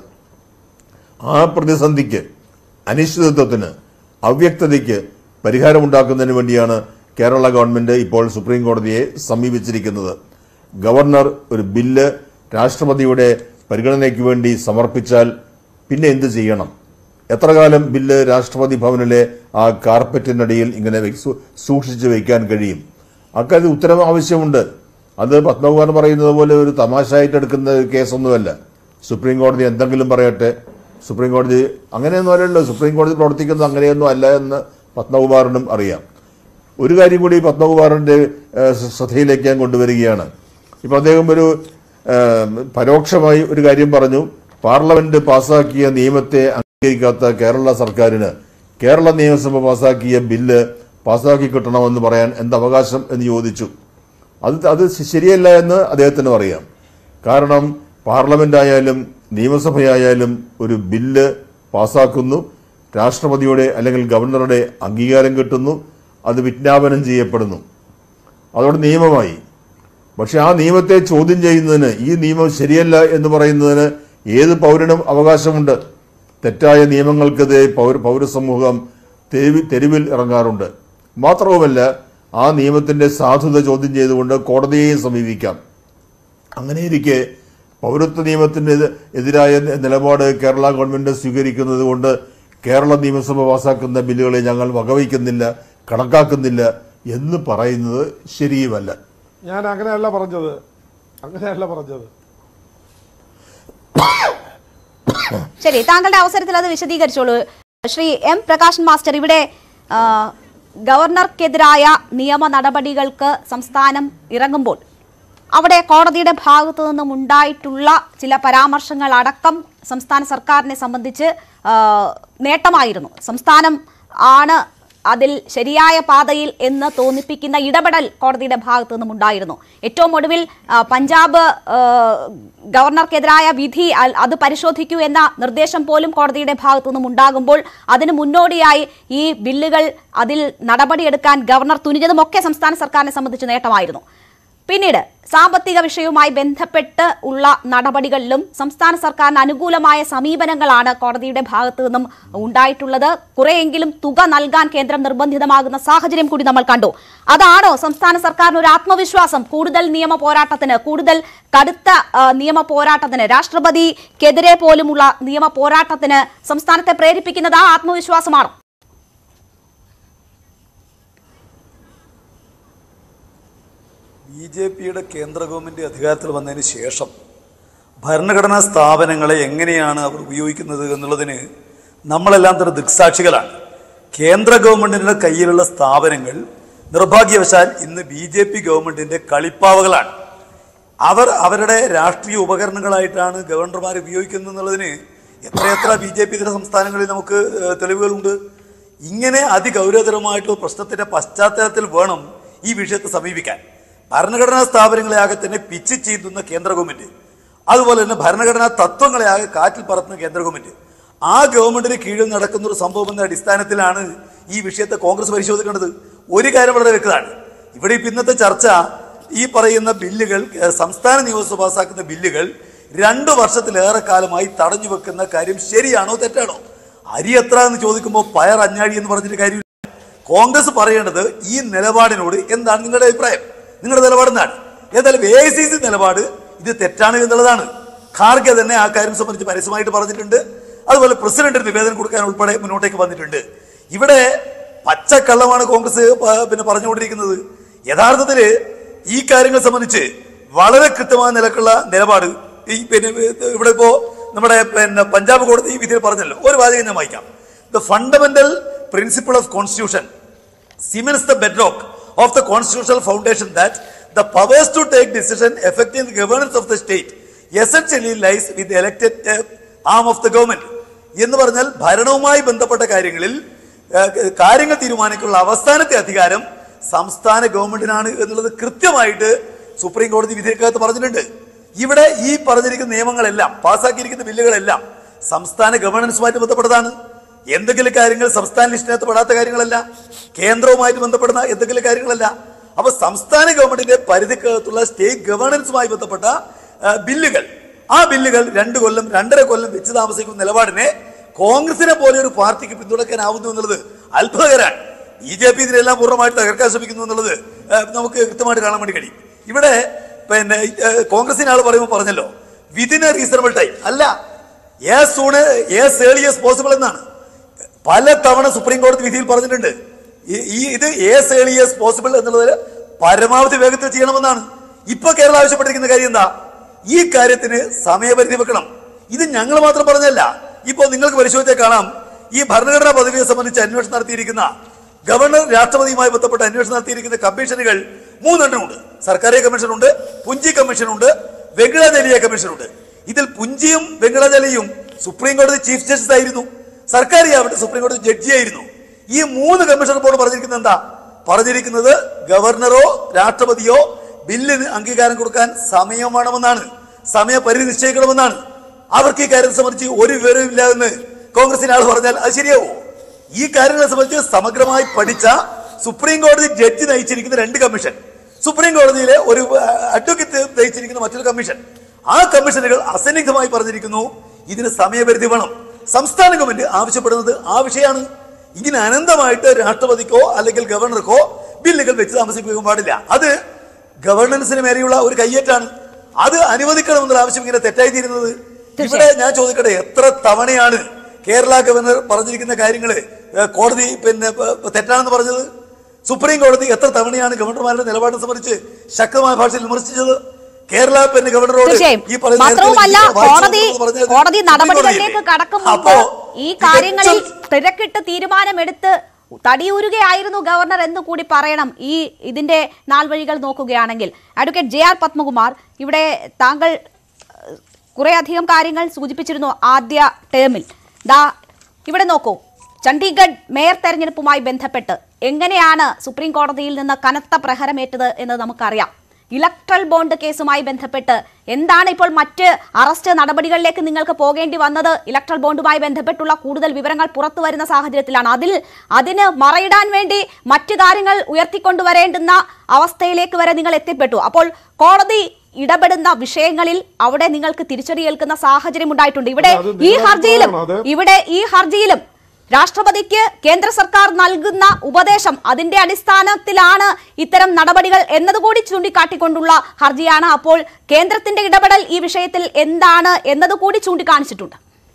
ആ പ്രതിസന്ധിക്ക് അനിശ്ചിതത്വത്തിന് അവ്യക്തതയ്ക്ക് പരിഹാരമുണ്ടാക്കുന്നതിന് വേണ്ടിയാണ് കേരള ഗവൺമെന്റ് ഇപ്പോൾ സുപ്രീം കോടതിയെ സമീപിച്ചിരിക്കുന്നത് ഗവർണർ ഒരു ബില്ല് രാഷ്ട്രപതിയുടെ പരിഗണനയ്ക്ക് വേണ്ടി സമർപ്പിച്ചാൽ പിന്നെ എന്ത് ചെയ്യണം എത്ര കാലം ബില്ല് രാഷ്ട്രപതി ഭവനിലെ ആ കാർപ്പറ്റിനടിയിൽ ഇങ്ങനെ വെ- സൂ- സൂക്ഷിച്ചു വയ്ക്കാൻ കഴിയും അക്കാര്യത്തിൽ ഉത്തരം ആവശ്യമുണ്ട് അത് പത്മകുമാർ പറയുന്നത് പോലെ ഒരു തമാശയായിട്ട് എടുക്കുന്ന ഒരു കേസൊന്നുമല്ല സുപ്രീം കോടതി എന്തെങ്കിലും പറയട്ടെ സുപ്രീം കോടതി അങ്ങനെയൊന്നും അല്ലല്ലോ സുപ്രീം കോടതി പ്രവർത്തിക്കുന്നത് അങ്ങനെയൊന്നും അല്ല എന്ന് പത്മകുമാറിനും അറിയാം ഒരു കാര്യം കൂടി പത്മകുമാറിന്റെ ഏഹ്, ശ്ര- ശ്രദ്ധയിലേക്ക് ഞാൻ കൊണ്ടുവരികയാണ് ഇപ്പൊ അദ്ദേഹം ഒരു ഏഹ്, പരോക്ഷമായി ഒരു കാര്യം പറഞ്ഞു പാർലമെന്റ് പാസാക്കിയ നിയമത്തെ അംഗീകരിക്കാത്ത കേരള സർക്കാരിന് കേരള നിയമസഭ പാസാക്കിയ ബില്ല് പാസാക്കി കിട്ടണമെന്ന് പറയാൻ എന്ത് അവകാശം എന്ന് ചോദിച്ചു അത് അത് ശരിയല്ല എന്ന് അദ്ദേഹത്തിനും അറിയാം കാരണം പാർലമെന്റ് ആയാലും നിയമസഭയായാലും ഒരു ബില്ല് പാസാക്കുന്നു രാഷ്ട്രപതിയുടെ അല്ലെങ്കിൽ ഗവർണറുടെ അംഗീകാരം കിട്ടുന്നു അത് വിജ്ഞാപനം ചെയ്യപ്പെടുന്നു അതോടെ നിയമമായി പക്ഷെ ആ നിയമത്തെ ചോദ്യം ചെയ്യുന്നതിന് ഈ നിയമം ശരിയല്ല എന്ന് പറയുന്നതിന് ഏത് പൗരനും അവകാശമുണ്ട് തെറ്റായ നിയമങ്ങൾക്കെതിരെ പൗര പൗരസമൂഹം തെരുവി തെരുവിൽ ഇറങ്ങാറുണ്ട് മാത്രവുമല്ല ആ നിയമത്തിന്റെ സാധുത ചോദ്യം ചെയ്തുകൊണ്ട് കോടതിയെയും സമീപിക്കാം അങ്ങനെയിരിക്കെ പൗരത്വ നിയമത്തിന് എതി- എതിരായ നി- നിലപാട് കേരള ഗവൺമെന്റ് സ്വീകരിക്കുന്നത് കൊണ്ട് കേരള നിയമസഭ പാസാക്കുന്ന ബില്ലുകളെ ഞങ്ങൾ വകവയ്ക്കുന്നില്ല കണക്കാക്കുന്നില്ല എന്ന് പറയുന്നത് ശരിയുമല്ല ഞാൻ അങ്ങനെയല്ല പറഞ്ഞത് അങ്ങനെയല്ല പറഞ്ഞത് ശരി താങ്കളുടെ അവസരത്തിൽ അത് വിശദീകരിച്ചോളൂ ശ്രീ എം പ്രകാശൻ മാസ്റ്റർ ഇവിടെ ആ, ഗവർണർക്കെതിരായ നിയമ നടപടികൾക്ക് സംസ്ഥാനം ഇറങ്ങുമ്പോൾ അവിടെ കോടതിയുടെ ഭാഗത്തു നിന്നും ഉണ്ടായിട്ടുള്ള ചില പരാമർശങ്ങൾ അടക്കം സംസ്ഥാന സർക്കാരിനെ സംബന്ധിച്ച് ആ, നേട്ടമായിരുന്നു സംസ്ഥാനം ആണ് അതിൽ ശരിയായ പാതയിൽ എന്ന് തോന്നിപ്പിക്കുന്ന ഇടപെടൽ കോടതിയുടെ ഭാഗത്തു നിന്നും ഉണ്ടായിരുന്നു ഏറ്റവും ഒടുവിൽ ആ, പഞ്ചാബ് ആ, ഗവർണർക്കെതിരായ വിധി അൽ- അത് പരിശോധിക്കൂ എന്ന നിർദ്ദേശം പോലും കോടതിയുടെ ഭാഗത്തു നിന്നും ഉണ്ടാകുമ്പോൾ അതിന് മുന്നോടിയായി ഈ ബില്ലുകൾ അതിൽ നടപടിയെടുക്കാൻ ഗവർണർ തുനിഞ്ഞതുമൊക്കെ സംസ്ഥാന സർക്കാരിനെ സംബന്ധിച്ച് നേട്ടമായിരുന്നു പിന്നീട് സാമ്പത്തിക വിഷയവുമായി ബന്ധപ്പെട്ട് ഉള്ള നടപടികളിലും സംസ്ഥാന സർക്കാരിന് അനുകൂലമായ സമീപനങ്ങളാണ് കോടതിയുടെ ഭാഗത്തു നിന്നും ഉണ്ടായിട്ടുള്ളത് കുറെയെങ്കിലും തുക നൽകാൻ കേന്ദ്രം നിർബന്ധിതമാകുന്ന സാഹചര്യം കൂടി നമ്മൾ കണ്ടു അതാണോ സംസ്ഥാന സർക്കാരിന് ഒരു ആത്മവിശ്വാസം കൂടുതൽ നിയമ പോരാട്ടത്തിന് കൂടുതൽ കടുത്ത ആ, നിയമ പോരാട്ടത്തിന് രാഷ്ട്രപതിക്കെതിരെ പോലുമുള്ള നിയമ പോരാട്ടത്തിന് സംസ്ഥാനത്തെ പ്രേരിപ്പിക്കുന്നത് ആ ആത്മവിശ്വാസമാണോ ബി ജെ പിയുടെ കേന്ദ്ര ഗവൺമെൻറ് അധികാരത്തിൽ വന്നതിന് ശേഷം ഭരണഘടനാ സ്ഥാപനങ്ങളെ എങ്ങനെയാണ് അവർ ഉപയോഗിക്കുന്നത് എന്നുള്ളതിന് നമ്മളെല്ലാം തന്നെ ദൃക്സാക്ഷികളാണ് കേന്ദ്ര ഗവൺമെൻറ്റിൻ്റെ കയ്യിലുള്ള സ്ഥാപനങ്ങൾ നിർഭാഗ്യവശാൽ ഇന്ന് ബി ജെ പി ഗവൺമെൻറ്റിൻ്റെ കളിപ്പാവകളാണ് അവർ അവരുടെ രാഷ്ട്രീയ ഉപകരണങ്ങളായിട്ടാണ് ഗവർണർമാർ ഉപയോഗിക്കുന്നത് എന്നുള്ളതിന് എത്രയെത്ര ബി ജെ പി ഇതര സംസ്ഥാനങ്ങളിൽ നമുക്ക് ഏഹ്, തെളിവുകളുണ്ട് ഇങ്ങനെ അതിഗൗരവതരമായിട്ടുള്ള പ്രശ്നത്തിന്റെ പശ്ചാത്തലത്തിൽ വേണം ഈ വിഷയത്തെ സമീപിക്കാൻ ഭരണഘടനാ സ്ഥാപനങ്ങളെ ആകെ തന്നെ പിച്ച് ചെയ്യുന്ന കേന്ദ്ര ഗവൺമെന്റ് അതുപോലെ തന്നെ ഭരണഘടനാ തത്വങ്ങളെ ആകെ കാറ്റിൽ പറത്തുന്ന കേന്ദ്ര ഗവൺമെന്റ് ആ ഗവൺമെന്റിന് കീഴിൽ നടക്കുന്ന ഒരു സംഭവം എന്ന അടിസ്ഥാനത്തിലാണ് ഈ വിഷയത്തെ കോൺഗ്രസ് പരിശോധിക്കേണ്ടത് ഒരു കാര്യം വളരെ വ്യക്തമാണ് ഇവിടെ ഇപ്പൊ ഇന്നത്തെ ചർച്ച ഈ പറയുന്ന ബില്ലുകൾ ഏഹ്, സംസ്ഥാന നിയമസഭ പാസാക്കുന്ന ബില്ലുകൾ രണ്ടു വർഷത്തിലേറെ കാലമായി തടഞ്ഞു വെക്കുന്ന കാര്യം ശരിയാണോ തെറ്റാണോ അരി എത്ര എന്ന് ചോദിക്കുമ്പോൾ പയർ അഞ്ഞാഴി എന്ന് പറഞ്ഞിട്ട് കാര്യമില്ല കോൺഗ്രസ് പറയേണ്ടത് ഈ നിലപാടിനോട് എന്താണ് നിങ്ങളുടെ അഭിപ്രായം നിങ്ങളുടെ നിലപാട് എന്താണ് ഏതായാലും എ ഐ സി സി നിലപാട് ഇത് തെറ്റാണ് എന്നുള്ളതാണ് ഖാർഗെ തന്നെ ആ കാര്യം സംബന്ധിച്ച് പരസ്യമായിട്ട് പറഞ്ഞിട്ടുണ്ട് അതുപോലെ പ്രസിഡന്റിന് നിവേദനം കൊടുക്കാൻ ഉൾപ്പെടെ മുന്നോട്ടേക്ക് വന്നിട്ടുണ്ട് ഇവിടെ പച്ചക്കള്ളമാണ് കോൺഗ്രസ് പ- പിന്നെ പറഞ്ഞുകൊണ്ടിരിക്കുന്നത് യഥാർത്ഥത്തിൽ ഈ കാര്യങ്ങൾ സംബന്ധിച്ച് വളരെ കൃത്യമായ നിലക്കുള്ള നിലപാട് ഈ പിന്നെ ഇവിടെ ഇപ്പോ നമ്മുടെ പിന്നെ പഞ്ചാബ് കോടതി ഈ വിധിയിൽ പറഞ്ഞല്ലോ ഒരു വാചകം ഞാൻ വായിക്കാം the fundamental principle of constitution cements the bedrock of the constitutional foundation that the powers to take decision affecting the governance of the state essentially lies with the elected uh, arm of the government എന്ന് പറഞ്ഞാൽ ഭരണവുമായി ബന്ധപ്പെട്ട കാര്യങ്ങളിൽ uh, കാര്യങ്ങൾ തീരുമാനിക്കാനുള്ള അവസാനത്തെ അധികാരം സംസ്ഥാന ഗവൺമെന്റിനാണ് എന്നുള്ളത് കൃത്യമായിട്ട് സുപ്രീം കോടതി വിധിക്കകത്ത് പറഞ്ഞിട്ടുണ്ട് ഇവിടെ ഈ പറഞ്ഞിരിക്കുന്ന നിയമങ്ങളെല്ലാം പാസ്സാക്കിയിരിക്കുന്ന ബില്ലുകളെല്ലാം സംസ്ഥാന ഗവേണൻസുമായിട്ട് ബന്ധപ്പെട്ടതാണ് എന്തെങ്കിലും കാര്യങ്ങൾ സംസ്ഥാന ലിസ്റ്റിനകത്ത് പെടാത്ത കാര്യങ്ങളല്ല കേന്ദ്രവുമായിട്ട് ബന്ധപ്പെടുന്ന എന്തെങ്കിലും കാര്യങ്ങളല്ല അപ്പൊ സംസ്ഥാന ഗവൺമെന്റിന്റെ പരിധിക്കകത്തുള്ള സ്റ്റേറ്റ് ഗവേണൻസുമായി ബന്ധപ്പെട്ട ആ, ബില്ലുകൾ ആ ബില്ലുകൾ രണ്ട് കൊല്ലം രണ്ടര കൊല്ലം വെച്ച് താമസിക്കുന്ന നിലപാടിനെ കോൺഗ്രസിനെ പോലെ ഒരു പാർട്ടിക്ക് പിന്തുണയ്ക്കാനാവുന്നു എന്നുള്ളത് അത്ഭുതകരമാണ് ബി ജെ പി ഇതിനെല്ലാം പൂർണ്ണമായിട്ട് തകർക്കാൻ ശ്രമിക്കുന്നു എന്നുള്ളത് ആ, നമുക്ക് കൃത്യമായിട്ട് കാണാൻ വേണ്ടി കഴിയും ഇവിടെ പിന്നെ ആ, കോൺഗ്രസിന് ആൾ പറയുമ്പോൾ പറഞ്ഞല്ലോ വിതിൻ എ റീസണബിൾ ടൈം അല്ല as soon as early as possible എന്നാണ് പല തവണ സുപ്രീം കോടതി വിധിയിൽ പറഞ്ഞിട്ടുണ്ട് ഈ- ഈ ഇത് ഏസ് ഏർലി ആസ് പോസിബിൾ എന്നുള്ളതിൽ പരമാവധി വേഗത്തിൽ ചെയ്യണമെന്നാണ് ഇപ്പൊ കേരളം ആവശ്യപ്പെട്ടിരിക്കുന്ന കാര്യം എന്താ ഈ കാര്യത്തിന് സമയപരിധി വെക്കണം ഇത് ഞങ്ങൾ മാത്രം പറഞ്ഞല്ല ഇപ്പോ നിങ്ങൾക്ക് പരിശോധിച്ചാൽ കാണാം ഈ ഭരണഘടനാ പദവിയെ സംബന്ധിച്ച് അന്വേഷണം നടത്തിയിരിക്കുന്ന ഗവർണർ രാഷ്ട്രപതിയുമായി ബന്ധപ്പെട്ട് അന്വേഷണം നടത്തിയിരിക്കുന്ന കമ്മീഷനുകൾ മൂന്നെണ്ണമുണ്ട് സർക്കാർ കമ്മീഷനുണ്ട് പുഞ്ചി കമ്മീഷനുണ്ട് വെങ്കടാചലിയ കമ്മീഷനുണ്ട് ഇതിൽ പുഞ്ചിയും വെങ്കടാചലിയും സുപ്രീം കോടതി ചീഫ് ജസ്റ്റിസ് ആയിരുന്നു സർക്കാർ ആവട്ടെ സുപ്രീം കോടതി ജഡ്ജിയായിരുന്നു ഈ മൂന്ന് കമ്മീഷൻ റിപ്പോർട്ട് പറഞ്ഞിരിക്കുന്നത് എന്താ പറഞ്ഞിരിക്കുന്നത് ഗവർണറോ രാഷ്ട്രപതിയോ ബില്ലിന് അംഗീകാരം കൊടുക്കാൻ സമയം വേണമെന്നാണ് സമയപരിധി നിശ്ചയിക്കണമെന്നാണ് അവർക്ക് ഈ കാര്യം സംബന്ധിച്ച് ഒരു വിവരവും ഇല്ല എന്ന് കോൺഗ്രസിന് ആൾ പറഞ്ഞാൽ അത് ശരിയാവോ ഈ കാര്യങ്ങളെ സംബന്ധിച്ച് സമഗ്രമായി പഠിച്ച സുപ്രീം കോടതി ജഡ്ജി നയിച്ചിരിക്കുന്ന രണ്ട് കമ്മീഷൻ സുപ്രീം കോടതിയിലെ ഒരു അഡ്വക്കേറ്റ് നയിച്ചിരിക്കുന്ന മറ്റൊരു കമ്മീഷൻ ആ കമ്മീഷനുകൾ അസന്നിഗ്ധമായി പറഞ്ഞിരിക്കുന്നു ഇതിന് സമയപരിധി വേണം സംസ്ഥാന ഗവൺമെന്റ് ആവശ്യപ്പെടുന്നത് ആ വിഷയമാണ് ഇങ്ങനെ അനന്തമായിട്ട് രാഷ്ട്രപതിക്കോ അല്ലെങ്കിൽ ഗവർണർക്കോ ബില്ലുകൾ വെച്ച് താമസിപ്പിക്കാൻ പാടില്ല അത് ഗവർണൻസിന് മേലെയുള്ള ഒരു കയ്യേറ്റാണ് അത് അനുവദിക്കണമെന്നുള്ള ആവശ്യം ഇങ്ങനെ തെറ്റായി തീരുന്നത് ഇവിടെ ഞാൻ ചോദിക്കട്ടെ എത്ര തവണയാണ് കേരള ഗവർണർ പറഞ്ഞിരിക്കുന്ന കാര്യങ്ങൾ കോടതി പിന്നെ ഏ, തെറ്റാണെന്ന് പറഞ്ഞത് സുപ്രീം കോടതി എത്ര തവണയാണ് ഗവർണർമാരുടെ നിലപാടിനെ സംബന്ധിച്ച് ശക്തമായ ഭാഷയിൽ വിമർശിച്ചത് കേരള പിന്നെ ഗവർണറോട് തീർച്ചയായും ഈ പറയുന്ന മാത്രവുമല്ല നേരത്തെ വായിച്ചു കോടതി എന്ന് പറഞ്ഞത് കോടതി സുപ്രീം നടപടികളിലേക്ക് കോടതിയല്ലേ? കടക്കും മുമ്പ് അപ്പോ ഈ ഇത് കാര്യങ്ങളിൽ ഏറ്റവും തിരക്കിട്ട് തീരുമാനമെടുത്ത് തടിയൂരുകയായിരുന്നു ഗവർണർ എന്ന് കൂടി പറയണം ഈ ഇതിന്റെ നാൾവഴികൾ നോക്കുകയാണെങ്കിൽ അഡ്വക്കേറ്റ് ജെ ആർ പത്മകുമാർ ഇവിടെ താങ്കൾ ഏഹ്, കുറേയധികം കാര്യങ്ങൾ സൂചിപ്പിച്ചിരുന്നു ആദ്യ ടേമിൽ ദാ ഇവിടെ നോക്കൂ ചണ്ഡീഗഡ് മേയർ തെരഞ്ഞെടുപ്പുമായി ബന്ധപ്പെട്ട് എങ്ങനെയാണ് സുപ്രീം കോടതിയിൽ നിന്ന് കനത്ത പ്രഹരമേറ്റത് എന്ന് നമുക്കറിയാം ഇലക്ട്രൽ ബോണ്ട് കേസുമായി ബന്ധപ്പെട്ട് എന്താണ് ഇപ്പോൾ മറ്റ് അറസ്റ്റ് നടപടികളിലേക്ക് നിങ്ങൾക്ക് പോകേണ്ടി വന്നത് ഇലക്ട്രൽ ബോണ്ടുമായി ബന്ധപ്പെട്ടുള്ള കൂടുതൽ വിവരങ്ങൾ പുറത്തു വരുന്ന സാഹചര്യത്തിലാണ് അതിൽ അതിന് മറയിടാൻ വേണ്ടി മറ്റു കാര്യങ്ങൾ ഉയർത്തിക്കൊണ്ടുവരേണ്ടുന്ന അവസ്ഥയിലേക്ക് വരെ നിങ്ങൾ എത്തിപ്പെട്ടു അപ്പോൾ കോടതി ഇടപെടുന്ന വിഷയങ്ങളിൽ അവിടെ നിങ്ങൾക്ക് തിരിച്ചടി ഏൽക്കുന്ന സാഹചര്യം ഉണ്ടായിട്ടുണ്ട് ഇവിടെ അത് ഈ നിങ്ങൾ ഹർജിയിലും പറയണം, അത് ഇവിടെ ഈ ഹർജിയിലും രാഷ്ട്രപതിക്ക് കേന്ദ്ര സർക്കാർ നൽകുന്ന ഉപദേശം അതിന്റെ അടിസ്ഥാനത്തിലാണ് ഇത്തരം നടപടികൾ എന്നതുകൂടി ചൂണ്ടിക്കാട്ടിക്കൊണ്ടുള്ള ഹർജിയാണ് അപ്പോൾ കേന്ദ്രത്തിന്റെ ഇടപെടൽ ഈ വിഷയത്തിൽ എന്താണ് എന്നതുകൂടി ചൂണ്ടിക്കാണിച്ചിട്ടുണ്ട്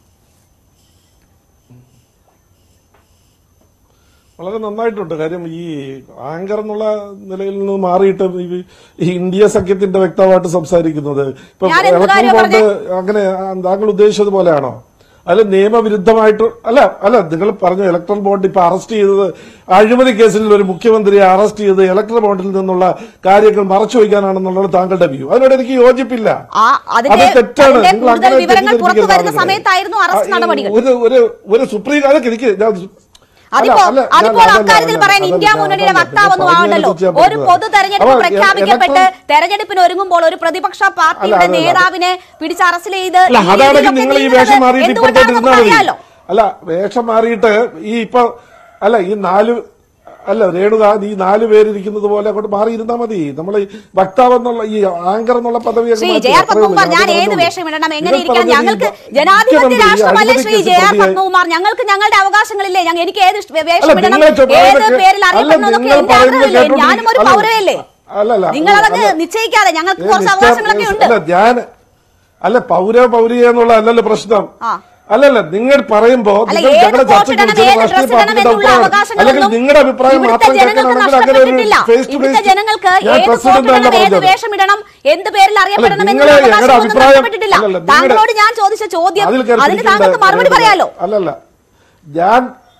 വളരെ നന്നായിട്ടുണ്ട് കാര്യം ഈ ആങ്കർ എന്നുള്ള നിലയിൽ നിന്ന് മാറിയിട്ട് ഈ ഈ ഇന്ത്യ സഖ്യത്തിന്റെ വ്യക്തമായിട്ട് സംസാരിക്കുന്നത് ഇപ്പൊ ഞാൻ എന്ത് ഇലക്ട്രൽ കാര്യം ബോണ്ട് അങ്ങനെ ആ, താങ്കൾ ഉദ്ദേശിച്ചത് പോലെയാണോ അല്ല നിയമവിരുദ്ധമായിട്ട് അല്ല അല്ല നിങ്ങൾ പറഞ്ഞു ഇലക്ട്രൽ ബോണ്ട് ഇപ്പൊ അറസ്റ്റ് ചെയ്തത് അഴിമതി കേസിൽ ഒരു മുഖ്യമന്ത്രിയെ അറസ്റ്റ് ചെയ്ത് ഇലക്ട്രൽ ബോണ്ടിൽ നിന്നുള്ള കാര്യങ്ങൾ മറച്ചു വയ്ക്കാനാണെന്നുള്ളത് താങ്കളുടെ വ്യൂ അതിനോട് എനിക്ക് യോജിപ്പില്ല ആ, അതിന്റെ- അത് തെറ്റാണ് അതിന്റെ നിങ്ങൾ കൂടുതൽ അങ്ങനെ വിവരങ്ങൾ പുറത്തു തെറ്റിദ്ധരിപ്പിക്കരുത് വരുന്ന ആളുകളെ. സമയത്തായിരുന്നു അറസ്റ്റ് ആ, ഈ നടപടികൾ. ഒരു ഒരു ഒരു സുപ്രീം അതൊക്കെ എനിക്ക് ഞാൻ- അതിപ്പോ അല്ല, അല്ല, ഞാൻ- അതിപ്പോൾ അതല്ല, അക്കാര്യത്തിൽ അതല്ല, പറയാൻ അതല്ല, ഇന്ത്യ അതല്ല, മുന്നണിയുടെ അതല്ല, വക്താവൊന്നും അതല്ല, ആവണ്ടല്ലോ അതിനെക്കുറിച്ച് ഞാൻ ഒരു പറഞ്ഞത്. പൊതു തെരഞ്ഞെടുപ്പ് അപ്പോൾ പ്രഖ്യാപിക്കപ്പെട്ട് ഇലക്ട്രൽ- തെരഞ്ഞെടുപ്പിന് ഒരുങ്ങുമ്പോൾ ഒരു പ്രതിപക്ഷ പാർട്ടിയുടെ അല്ല, അതല്ല. നേതാവിനെ പിടിച്ച് അറസ്റ്റ് ചെയ്ത് അല്ല ഈ അതാണെങ്കിൽ രീതിയിലൊക്കെ നിങ്ങൾ ഈ നീങ്ങുന്നത് വേഷം മാറിയിട്ട് ഇപ്പുറത്തോട്ട് എന്തുകൊണ്ടാണെന്ന് ഇരുന്നാൽ മതി നമുക്കറിയാലോ അല്ല വേഷം മാറിയിട്ട് ഈ ഇപ്പൊ അല്ല ഈ നാല് അല്ല രേണുക ഈ നാല് പേരിരിക്കുന്നത് പോലെ അങ്ങോട്ട് മാറിയിരുന്നാ മതി നമ്മൾ ഈ വക്താവ് എന്നുള്ള ഈ ആങ്കർ എന്നുള്ള പദവി അങ്ങ് ശ്രീ മാറ്റി. ജെ ആർ അത്രയേ ഉള്ളൂ. പത്മകുമാർ ഞാൻ അത് ഏത് പറഞ്ഞുള്ളൂ. വേഷം ഇടണം എങ്ങനെ ഇത് ഇരിക്കണം പറഞ്ഞത് ഈ ഞങ്ങൾക്ക് മുഖ്യമന്ത്രി ജനാധിപത്യ ഈ രാഷ്ട്രമല്ലേ അഴിമതി ശ്രീ കേസിൽ ജെ ആർ പ്രതിയായി- പത്മകുമാർ ഞങ്ങൾക്ക് ഞങ്ങളുടെ അവകാശങ്ങളില്ലേ ഞങ്ങൾ എനിക്ക് ഏത് വേഷം അല്ല, ഇടണം നിങ്ങൾ ചോ- ഏത് പറയുന്നത് പേരിൽ അല്ല, അറിയപ്പെടണമെന്നൊക്കെ നിങ്ങൾ എന്റെ പറയുന്നത് ആഗ്രഹമില്ലേ കേട്ടോണ്ട് ഞാനും ഒരു അല്ല, പൗരയല്ലേ അല്ലല്ല നിങ്ങൾ അതൊക്കെ അല്ല. നിശ്ചയിക്കാതെ ഞങ്ങൾക്ക് ഏ, കുറച്ച് മിസ്റ്റർ- അവകാശങ്ങളൊക്കെ ഉണ്ട് അല്ല ഞാൻ അല്ല പൗര പൗരിയ എന്നുള്ള അല്ലല്ലോ പ്രശ്നം ആ. അല്ലല്ല നിങ്ങൾ പറയുമ്പോ അല്ല, നിങ്ങൾ ഏത് ഞങ്ങളുടെ കോട്ട് ചർച്ചയ്ക്ക് ഇടണം, വിളിച്ചത് ഏത് രാഷ്ട്രീയ ഡ്രസ്സ് ഇടണം പാർട്ടിയുടെ എന്നുള്ള അഭിപ്രായം അവകാശങ്ങളൊന്നും അല്ലെങ്കിൽ നിങ്ങളുടെ അഭിപ്രായം ഇവിടുത്തെ മാത്രം കേൾക്കണം ജനങ്ങൾക്ക് അല്ലെങ്കിൽ അങ്ങനെ ഒരു നഷ്ടപ്പെട്ടിട്ടില്ല ഫേസ് ടു ഇവിടുത്തെ ഫേസ് ജനങ്ങൾക്ക് ഞാൻ ഏത് പ്രസിഡന്റ് കോട്ട് അല്ല ഇടണം ഏത് പറഞ്ഞത് വേഷം ഇടണം എന്ത് പേരിൽ അറിയപ്പെടണം നിങ്ങളെ എന്നുള്ള ഞങ്ങളുടെ അവകാശമൊന്നും അഭിപ്രായം- നഷ്ടപ്പെട്ടിട്ടില്ല അല്ലല്ല, നിങ്ങളുടെ- താങ്കളോട് ഞാൻ ചോദിച്ച ചോദ്യം അതിൽ കയറി അതിന് പിടിക്കേണ്ട താങ്കൾക്ക് മറുപടി കാര്യമില്ല. പറയാലോ അല്ലല്ല ഞാൻ